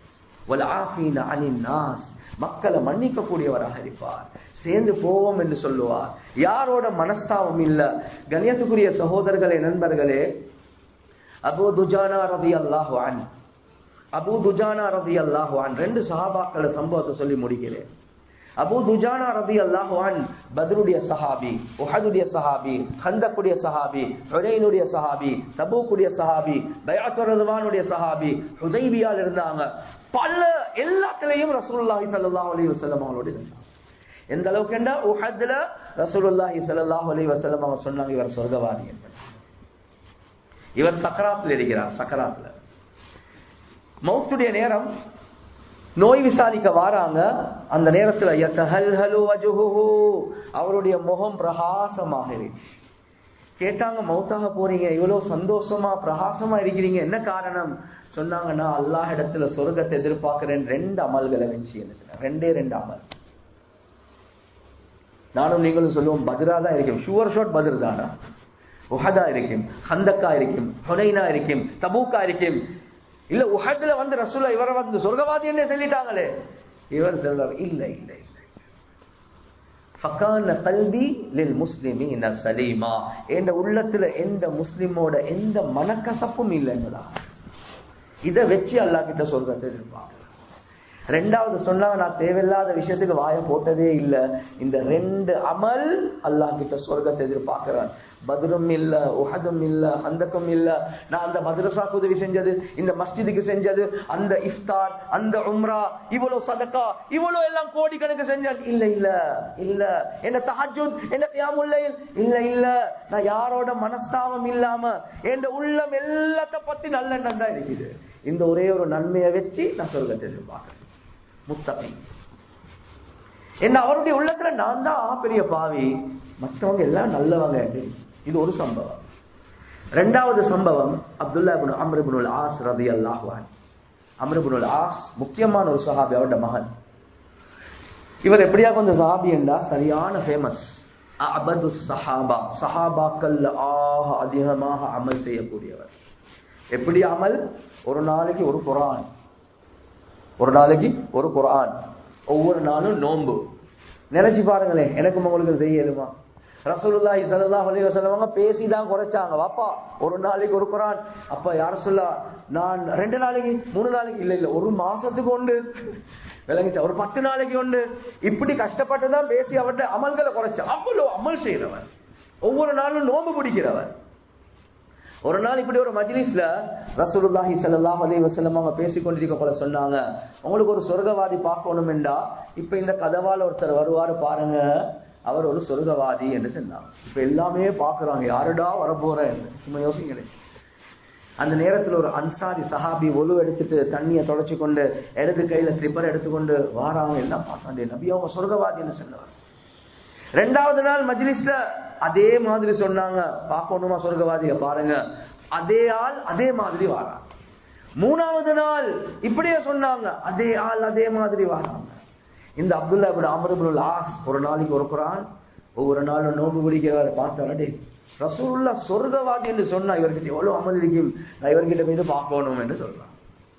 நாஸ் மக்களை மன்னிக்க கூடியவராக இருப்பார் சேர்ந்து போவோம் என்று சொல்லுவார் யாரோட மனஸ்தாபம் இல்ல கணியத்துக்குரிய சகோதரர்களே நண்பர்களே அபு துஜானா ரதி அல்லாஹு அன் அபு துஜானா ரதி அல்லாஹுவான் ரெண்டு சஹாபாக்கள சம்பவத்தை சொல்லி முடிக்கிறேன் அபு துஜானா ரதி அல்லாஹுவான் பத்ருடைய சஹாபி உஹதுடைய சஹாபி ஹந்தக்குடைய சஹாபி ஹுரைனுடைய சஹாபி தபூக்குடைய சஹாபி பயாத்துரதுவானுடைய சஹாபி ஹுதைபியால் இருந்தாங்க பல எல்லாத்திலையும் ரசூலுல்லாஹி ஸல்லல்லாஹு அலைஹி வஸல்லம் அவங்களோட இருந்தாங்க எந்த அளவுக்கு என்றா உஹத்ல ரசூலுல்லாஹி ஸல்லல்லாஹு அலைஹி வஸல்லம் அவங்க சொன்னாங்க இவர் சொர்க்கவாதி என்பது இவர் சக்கராத்தில் இருக்கிறார் சக்கராத்துல மௌத்துடைய நேரம் நோய் விசாரிக்க வாராங்க அந்த நேரத்துல அவருடைய முகம் பிரகாசமாக இருந்துச்சு கேட்டாங்க மௌத்தாக போறீங்க இவ்வளவு சந்தோஷமா பிரகாசமா இருக்கிறீங்க என்ன காரணம் சொன்னாங்க நான் அல்லாஹ் இடத்துல சொர்க்கத்தை எதிர்பார்க்கிறேன் ரெண்டு அமல்களை வச்சு என்ன ரெண்டே ரெண்டு அமல் நானும் நீங்களும் சொல்லுவோம் பதிரா தான் இருக்கும் ஷுவர் ஷாட் பதிர் தானா உஹதா இருக்கும் ஹந்தக்கா இருக்கும் ஹொனைனா இருக்கும் தபூக்கா இருக்கும் இல்ல உஹதுல வந்து ரசூலா இவரை வந்து சொர்க்கவாதி என்ன சொல்லிட்டாங்களே இவர் சொல்றாரு இல்ல இல்ல இல்ல ஃபகான கல்வி லில் முஸ்லிமீன சலீமா என்ற உள்ளத்துல எந்த முஸ்லிமோட எந்த மனக்கசப்பும் இல்லைங்களா இதை வச்சு அல்லா கிட்ட சொர்க்கத்தை எதிர்பார்க்கலாம் ரெண்டாவது சொன்னாங்க நான் தேவையில்லாத விஷயத்துக்கு வாய போட்டதே இல்லை இந்த ரெண்டு அமல் அல்லாஹ் கிட்ட சொர்க்கத்தை எதிர்பார்க்கிறேன் பத்ரும் இல்ல உஹதும் இல்ல அந்தக்கும் இல்ல நான் அந்த மദ്രസാக்கு உதவி செஞ்சது இந்த மஸ்ஜிதுக்கு செஞ்சது அந்த இஃப்தார் அந்த உம்ரா இவ்வளவு சதக்கா இவ்வளவு எல்லாம் கோடி கணக்கு செஞ்சேன் இல்ல இல்ல இல்ல என்ன தஹஜ்ஜுத் என்ன கியாமுல்லைல் இல்ல இல்ல நான் யாரோட மனஸ்தாபம் இல்லாம என் உள்ளம் எல்லாத்த பத்தி நல்ல எண்ணம் தான் இருக்குது இந்த ஒரே ஒரு நன்மையை வச்சு நான் சொர்க்கத்தை எதிர்பார்க்கிறேன் முத்தகை என்ன அவருடைய உள்ளத்துல நான் தான் பெரிய பாவி மற்றவங்க எல்லாம் நல்லவங்க இது ஒரு சம்பவம் ரெண்டாவது சம்பவம் அப்துல்லா அம்ருபுல் ஆஸ் ரதி அல்லாஹான் அம்ருபுல் ஆஸ் முக்கியமான ஒரு சஹாபி அவருடைய மகன் இவர் எப்படியா கொஞ்சம் சஹாபி என்றா சரியான ஃபேமஸ் அபது சஹாபா சஹாபாக்கள் ஆக அதிகமாக அமல் செய்யக்கூடியவர் எப்படி அமல் ஒரு நாளைக்கு ஒரு குரான் ஒரு நாளைக்கு ஒரு குரான் ஒவ்வொரு நாளும் நோன்பு நினைச்சு பாருங்களேன் எனக்கும் உங்களுக்கு செய்யலுமா ரசூலுல்லாஹி ஸல்லல்லாஹு அலைஹி வஸல்லம் பேசி தான் குறைச்சாங்க வாப்பா ஒரு நாளைக்கு ஒரு குரான் அப்ப யார் சொல்லா நான் ரெண்டு நாளைக்கு மூணு நாளைக்கு இல்ல இல்ல ஒரு மாசத்துக்கு உண்டு விளங்கிச்சா ஒரு பத்து நாளைக்கு உண்டு இப்படி கஷ்டப்பட்டு தான் பேசி அவர்கிட்ட அமல்களை குறைச்சா அவ்வளவு அமல் செய்யறவன் ஒவ்வொரு நாளும் நோம்பு பிடிக்கிறவன் ஒரு நாள் இப்படி ஒரு மஜ்லிஸ்ல ரசூலுல்லாஹி ஸல்லல்லாஹு அலைஹி வஸல்லம் அவங்க பேசி கொண்டிருக்க போல சொன்னாங்க உங்களுக்கு ஒரு சொர்க்கவாதி பார்க்கணும் என்றா இப்ப இந்த கதவால ஒருத்தர் வருவாரு பாருங்க அவர் ஒரு சொர்க்கவாதி என்று சொன்னாங்க இப்ப எல்லாமே பாக்குறாங்க யாருடா வரப்போறேன் சும்மா யோசிங்களேன் அந்த நேரத்துல ஒரு அன்சாரி சஹாபி ஒழு எடுத்துட்டு தண்ணியை தொடச்சு கொண்டு இடது கையில ஸ்லிப்பர் எடுத்துக்கொண்டு வாராங்க எல்லாம் பார்த்தாங்க நபி அவங்க சொர்க்கவாதின்னு சொன்னவர் ரெண்டாவது நாள் மஜ்லிஸ்ல அதே மாதிரி சொன்னாங்க பார்க்கணுமா சொர்க்கவாதிய பாருங்க அதே ஆள் அதே மாதிரி வாராங்க மூணாவது நாள் இப்படியே சொன்னாங்க அதே ஆள் அதே மாதிரி வராங்க இந்த Abdullah ibn Amr ibn As ஒரு நாளைக்கு ஒரு குரான் ஒவ்வொரு நாளும் நோன்பு பிடிக்கிறவரை பார்த்தாரு ரசூலுல்லா சொர்க்கவாதி என்று சொன்னா இவர்கிட்ட எவ்வளவு அமல் இருக்கும் நான் இவர்கிட்ட போய் பார்க்கணும் என்று சொல்றான்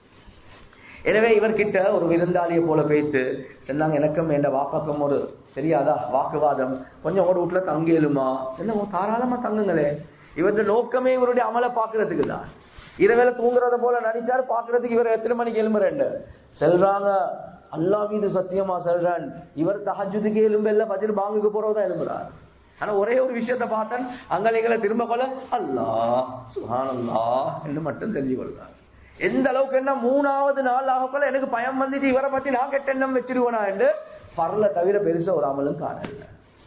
எனவே இவர்கிட்ட ஒரு விருந்தாளியை போல பேத்து சொன்னாங்க எனக்கும் என் வாப்பாக்கம் ஒரு தெரியாதா வாக்குவாதம் கொஞ்சம் ஒரு வீட்டுல தங்கியலுமா சொன்னாங்க தாராளமா தங்குங்களே இவருடைய நோக்கமே இவருடைய அமலை பாக்குறதுக்கு தான் இரவேல தூங்குறத போல நடிச்சாரு பாக்குறதுக்கு இவர் எத்தனை மணிக்கு எழும்புறேன் செல்றாங்க அல்லா மீது சத்தியமா சொல்றான் இவர் தஹஜுதுக்கு எலும்பு இல்ல பஜர் பாங்குக்கு போறவதான் எழும்புறார் ஆனா ஒரே ஒரு விஷயத்த பார்த்தன் அங்கலைகளை திரும்ப கொள்ள அல்லா சுஹானல்லா என்று மட்டும் தெரிஞ்சு கொள்றார் எந்த அளவுக்கு என்ன மூணாவது நாள் ஆகப்போல எனக்கு பயம் வந்துட்டு இவரை பத்தி நான் கெட்ட எண்ணம் வச்சிருவேனா என்று பரல தவிர பெருசா ஒரு அமலும் காணல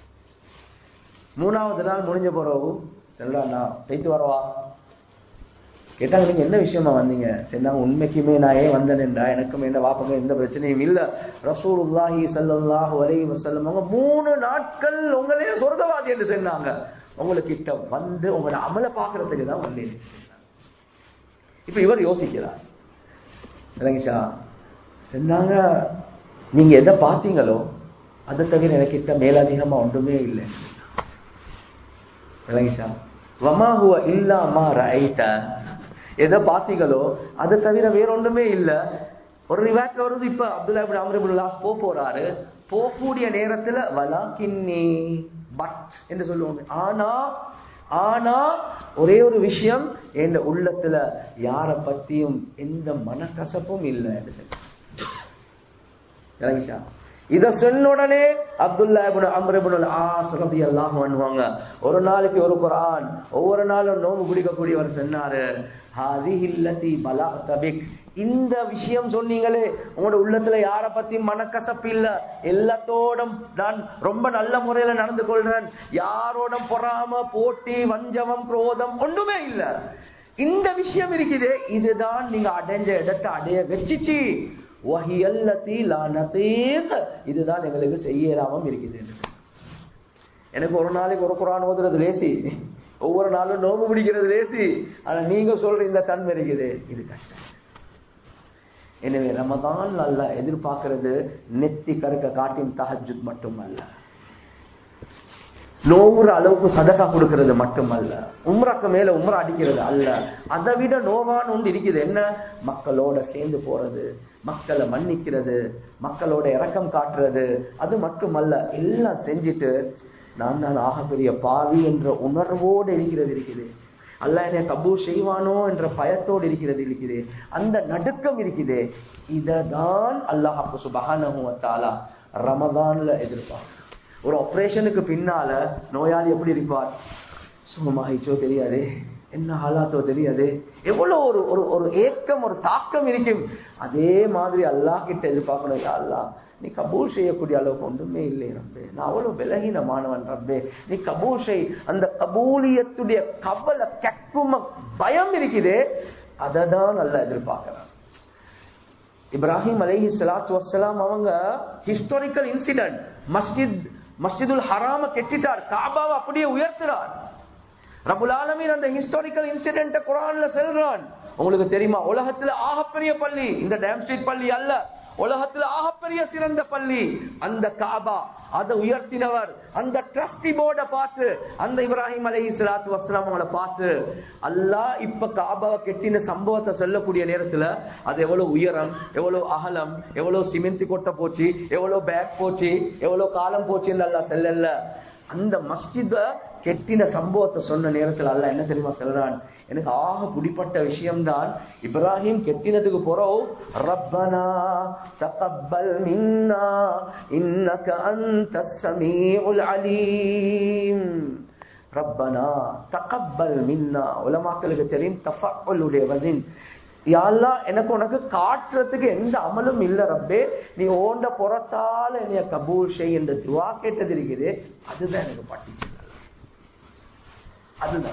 மூணாவது நாள் முடிஞ்ச பிறகு செல்றாண்ணா போயிட்டு வரவா கேட்டாங்க நீங்க என்ன விஷயமா வந்தீங்க சொன்னாங்க உண்மைக்குமே நான் ஏன் வந்தேன்டா எனக்கும் என்ன வாப்பங்க எந்த பிரச்சனையும் இல்ல ரசூலுல்லாஹி ஸல்லல்லாஹு அலைஹி வஸல்லம் அவங்க மூணு நாட்கள் உங்களே சொர்க்கவாதி என்று சொன்னாங்க உங்களுக்கு கிட்ட வந்து உங்களோட அமலை பாக்குறதுக்கு தான் வந்தேன் இப்ப இவர் யோசிக்கிறார் விளங்கிச்சா சொன்னாங்க நீங்க எதை பார்த்தீங்களோ அதை தவிர எனக்கிட்ட மேலதிகமா ஒன்றுமே இல்லை விளங்கிச்சா வமாஹுவ இல்லாமா ரைட்ட எதை பார்த்தீங்களோ அதை தவிர வேற ஒன்றுமே இல்ல ஒரு ரிவாட்ல வருது இப்ப அப்துல்லா இப்னு அம்ர் இப்னு லாஸ் போ போறாரு போகக்கூடிய நேரத்துல வலாக்கின்னி பட் என்று சொல்லுவாங்க ஆனா ஆனா ஒரே ஒரு விஷயம் என் உள்ளத்துல யார பத்தியும் எந்த மனக்கசப்பும் இல்லை என்று சொல்லுவாங்க இத சொன்ன உடனே Abdullah ibn Amr ibn As ரலியல்லாஹு அன்ஹுங்க ஒரு நாளைக்கு ஒரு குர்ஆன் ஒவ்வொரு நாளும் நோம்பு பிடிக்கக்கூடியவர் சொன்னாரு ஹாதிஹி அல்லதி பலஅத பிக் இந்த விஷயம் சொன்னீங்களே உங்களோட உள்ளத்துல யார பத்தி மனக்கசப்பு இல்ல எல்லாத்தோடும் நான் ரொம்ப நல்ல முறையில நடந்து கொள்றேன் யாரோட பொறாம போட்டி வஞ்சமம் குரோதம் ஒன்றுமே இல்ல இந்த விஷயம் இருக்குதே இதுதான் நீங்க அடைஞ்ச இடத்தை அடைய வச்சிச்சு இதுதான் எங்களுக்கு செய்யலாம இருக்குது எனக்கு ஒரு நாளைக்கு ஒரு குரான் ஓதுறது லேசி ஒவ்வொரு நாளும் நோம்பு பிடிக்கிறது லேசி ஆனா நீங்க சொல்ற இந்த தன்மை இருக்குது இது கஷ்டம் எனவே ரமதான் அல்ல எதிர்பார்க்கிறது நெத்தி கருக்க காட்டின் தஹஜுத் மட்டுமல்ல நோவுற அளவுக்கு சதக்கா கொடுக்கிறது மட்டுமல்ல உம்ராக்கு மேல உம்ரா அடிக்கிறது அல்ல அதை விட நோவான்னு ஒன்று இருக்குது என்ன மக்களோட சேர்ந்து போறது மக்களை மன்னிக்கிறது மக்களோட இரக்கம் காட்டுறது அது மட்டுமல்ல எல்லாம் செஞ்சுட்டு நான் நான் ஆகப்பெரிய பாவி என்ற உணர்வோடு இருக்கிறது இருக்குது அல்ல என்னை கபூ செய்வானோ என்ற பயத்தோடு இருக்கிறது இருக்குது அந்த நடுக்கம் இருக்குது இததான் அல்லாஹ் சுபகானா ரமதான்ல எதிர்பார்க்க ஒரு ஆபரேஷனுக்கு பின்னால நோயாளி எப்படி இருப்பார் சுகமாயிச்சோ தெரியாது என்ன ஹாலாத்தோ தெரியாது எவ்வளவு ஒரு ஒரு ஒரு ஏக்கம் ஒரு தாக்கம் இருக்கும் அதே மாதிரி அல்லாஹ் கிட்ட எதிர்பார்க்கணும் யா அல்லாஹ் நீ கபூல் செய்யக்கூடிய அளவுக்கு ஒன்றுமே இல்லை ரப்பே நான் அவ்வளவு பலகீனமானவன் ரப்பே நீ கபூல் செய் அந்த கபூலியத்துடைய கவலை கக்கும பயம் இருக்குதே அதை தான் நல்லா எதிர்பார்க்கிறான் இப்ராஹிம் அலைஹி சலாத்து வசலாம் அவங்க ஹிஸ்டாரிக்கல் இன்சிடென்ட் மஸ்ஜித் மஸ்ஜிதுல் ஹராம கெட்டிட்டார் காபாவை அப்படியே உயர்த்துறார் ரபுல் ஆலமீன் அந்த ஹிஸ்டாரிக்கல் இன்சிடென்ட் குரான்ல செல்றான் உங்களுக்கு தெரியுமா உலகத்துல ஆகப்பெரிய பள்ளி இந்த டேம் ஸ்ட்ரீட் பள்ளி அல்ல உலகத்துல ஆகப்பெரிய சிறந்த பள்ளி அந்த காபா அதை உயர்த்தினவர் அந்த ட்ரஸ்டி போர்ட பார்த்து அந்த இப்ராஹிம் அலி சலாத்து வஸ்லாம் அவங்கள பார்த்து அல்லாஹ் இப்ப காபாவை கெட்டின சம்பவத்தை சொல்லக்கூடிய நேரத்துல அது எவ்வளவு உயரம் எவ்வளவு அகலம் எவ்வளவு சிமெண்ட் கொட்டை போச்சு எவ்வளவு பேக் போச்சு எவ்வளவு காலம் போச்சுன்னு அல்லா செல்லல அந்த மஸ்ஜித கெட்டின சம்பவத்தை சொன்ன நேரத்துல அல்ல என்ன தெரியுமா சொல்றான் எனக்கு ஆக பிடிப்பட்ட விஷயம்தான் இப்ராஹிம் கெட்டினதுக்கு போறோம் ரப்பனா தகப்பல் மின்னா இன்னக அந்த சமீஉல் அலீம் ரப்பனா தகப்பல் மின்னா உலமாக்களுக்கு தெரியும் தஃபுடைய வசின் யாழ்லா எனக்கு உனக்கு காட்டுறதுக்கு எந்த அமலும் இல்ல ரப்பே நீ ஓண்ட புறத்தால என்னைய கபூல் செய் என்ற துவா கேட்டது இருக்குது அதுதான் எனக்கு பட்டிச்சு அதுதான்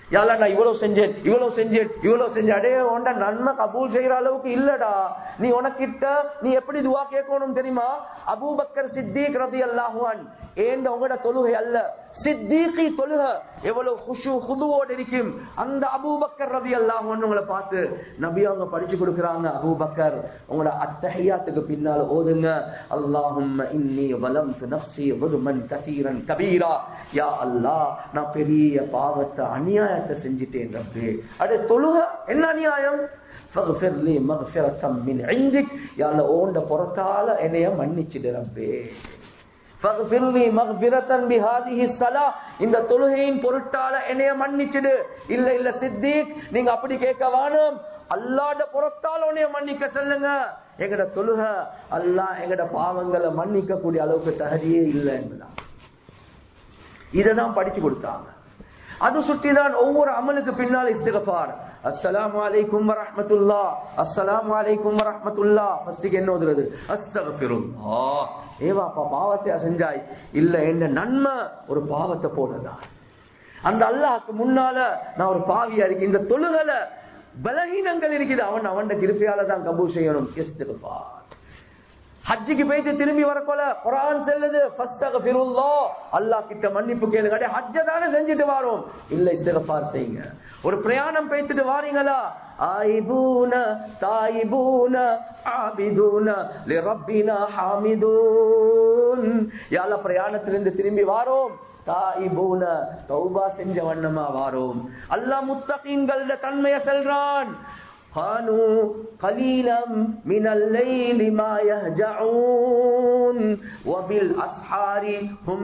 யாரா நான் இவ்வளவு செஞ்சேன் இவ்வளவு செஞ்சேன் இவ்வளவு செஞ்சேன் அடே உண்ட நன்மை கபூல் செய்யற அளவுக்கு இல்லடா நீ உனக்கிட்ட நீ எப்படி துவா கேட்கணும் தெரியுமா அபூபக்கர் சித்திக் ரதி அல்லாஹுவான் ஏண்ட உங்களோட தொழுகை அல்ல சித்திகி தொழுக எவ்வளவு குஷு குதுவோடு இருக்கும் அந்த அபூபக்கர் ரதி அல்லாஹுவான் உங்களை பார்த்து நபி அவங்க படிச்சு கொடுக்குறாங்க அபூபக்கர் உங்களோட அத்தஹியாத்துக்கு பின்னால் ஓதுங்க அல்லாஹும் இன்னி வலம்து நஃப்ஸி ظلمًا كثيرا كبيرا யா அல்லாஹ் நான் பெரிய பாவத்தை அநியாயத்தை செஞ்சிட்டேன் ரப்பே அடே தொழுக என்ன அநியாயம் فاغفر لي مغفرة من عندك يا الله ஓண்ட புறத்தால என்னைய மன்னிச்சிடு ரப்பே فاغفر لي مغفرة بهذه الصلاة இந்த தொழுகையின் பொருட்டால என்னைய மன்னிச்சிடு இல்ல இல்ல சித்திக் நீங்க அப்படி கேட்க வேணும் அல்லாட புறத்தால் உன்னைய மன்னிக்க சொல்லுங்க எங்கட தொழுக அல்லாஹ் எங்கட பாவங்களை மன்னிக்க கூடிய அளவுக்கு தகுதியே இல்லை என்பதான் இததான் படிச்சு கொடுத்தாங்க அது சுற்றிதான் ஒவ்வொரு அமலுக்கு பின்னால் இஸ்திகபார் அஸ்ஸலாமு அலைக்கும் வரஹ்மத்துல்லா அஸ்ஸலாமு அலைக்கும் வரஹ்மத்துல்லா ஃபர்ஸ்ட்க்கு என்ன ஓதுறது அஸ்தக்ஃபிருல்லாஹ் ஏவாப்பா பாவத்தை செஞ்சாய் இல்ல என்ன நன்மை ஒரு பாவத்தை போனதா அந்த அல்லாஹ்க்கு முன்னால நான் ஒரு பாவியா இருக்கேன் இந்த தொழுகல பலகீனங்கள் இருக்குது அவன் அவன் கிருப்பையால தான் கபூல் செய்யணும் இஸ்திகபார் ஹஜ்ஜுக்கு போயிட்டு திரும்பி வரக்கொல குரான் செல்லுது அல்லாஹ் கிட்ட மன்னிப்பு கேளுங்க அடே ஹஜ்ஜ தானே செஞ்சுட்டு வரோம் இல்ல இஸ்திகபார் செய்யுங்க ஒரு பிரயாணம் பேய்த்துட்டு வாரீங்களா ஆயிபூன தாயிபூன ஆபிதூன லிரப்பினா ஹாமிதூன் யால பிரயாணத்திலிருந்து திரும்பி வாரோம் தாயிபூன தௌபா செஞ்ச வண்ணமா வாரோம் அல்லாஹ் முத்தகீன்கள தன்மைய செல்றான் كانوا قليلا من الليل ما يهجعون وبالأسحار هم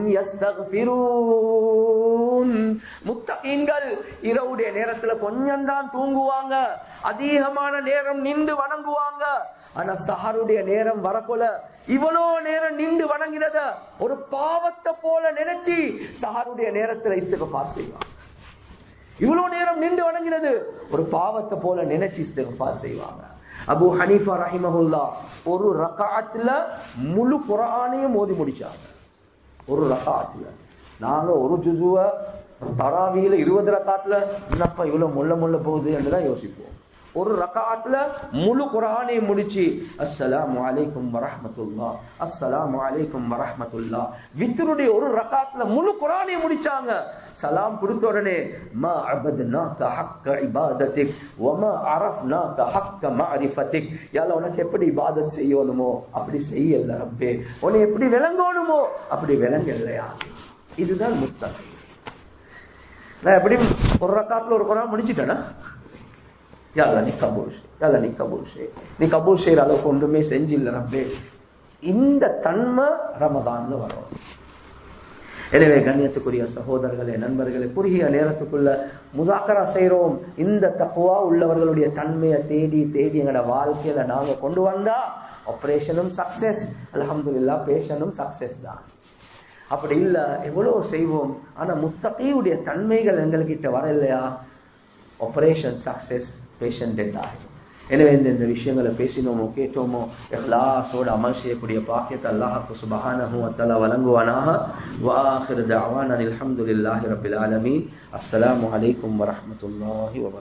يستغفرون முத்தகீன்கள் இரவுடைய நேரத்துல கொஞ்சம் தான் தூங்குவாங்க அதிகமான நேரம் நின்று வணங்குவாங்க ஆனா சஹருடைய நேரம் வரப்போல இவ்வளோ நேரம் நின்று வணங்கினத ஒரு பாவத்தை போல நினைச்சு சஹருடைய நேரத்துல இஸ்திகபார் செய்வாங்க இவ்வளவு நேரம் நின்று வணங்கினது ஒரு பாவத்தை போல நினைச்சு இஸ்திகபார் செய்வாங்க அபு ஹனீஃபா ரஹிமஹுல்லா ஒரு ரகாத்துல முழு குரானையும் மோதி முடிச்சாங்க ஒரு ரகாத்துல நாங்க ஒரு ஜுசுவ தராவியில இருபது ரகாத்துல என்னப்பா இவ்வளவு முள்ள முள்ள போகுது என்றுதான் யோசிப்போம் ஒரு ரகாத்துல முழு குரானை முடிச்சு அஸ்ஸலாமு அலைக்கும் வரஹ்மத்துல்லா அஸ்ஸலாமு அலைக்கும் வரஹ்மத்துல்லா வித்தருடைய ஒரு ரகாத்துல முழு குரானை முடிச்சாங்க சலாம் கொடுத்த உடனே மா அபத்னாக ஹக்க இபாதத்திக் வமா அரஃப்னாக ஹக்க மஅரிஃபத்திக் யால உனக்கு எப்படி இபாதத் செய்யணுமோ அப்படி செய்யல ரப்பே உன்னை எப்படி விளங்கணுமோ அப்படி விளங்கலையா இதுதான் முத்தகை நான் எப்படி ஒரு ரக்காத்துல ஒரு குரான் முடிச்சிட்டேனா யால நீ கபூல் யால நீ கபூல் செய் நீ கபூல் செய்யற அளவுக்கு ஒன்றுமே செஞ்சில்ல ரப்பே இந்த தன்மை ரமதான்ல வரும் எனவே கண்ணியத்துக்குரிய சகோதரர்களே நண்பர்களே குறுகிய நேரத்துக்குள்ள முதாக்கரா செய்யறோம் இந்த தக்குவா உள்ளவர்களுடைய தன்மையை தேடி தேடி எங்களோட வாழ்க்கையில நாங்க கொண்டு வந்தா ஆபரேஷனும் சக்சஸ் அலமதுல்லா பேஷனும் சக்சஸ் தான் அப்படி இல்ல எவ்வளவு செய்வோம் ஆனா முத்தகையுடைய தன்மைகள் எங்ககிட்ட வர இல்லையா ஆபரேஷன் சக்சஸ் பேஷன் டெட் ஆகும் எனவே இந்த இந்த விஷயங்களை பேசினோமோ கேட்டோமோ இஹ்லாஸோட அமல் செய்யக்கூடிய பாக்கியத்தை அல்லாஹ்க்கு சுபஹானஹு வ தஆலா வழங்குவானாக வஆஹிரு தஅவானா அல்ஹம்துலில்லாஹி ரப்பில் ஆலமீன் அஸ்ஸலாமு அலைக்கும் வரஹ்மத்துல்லாஹி வ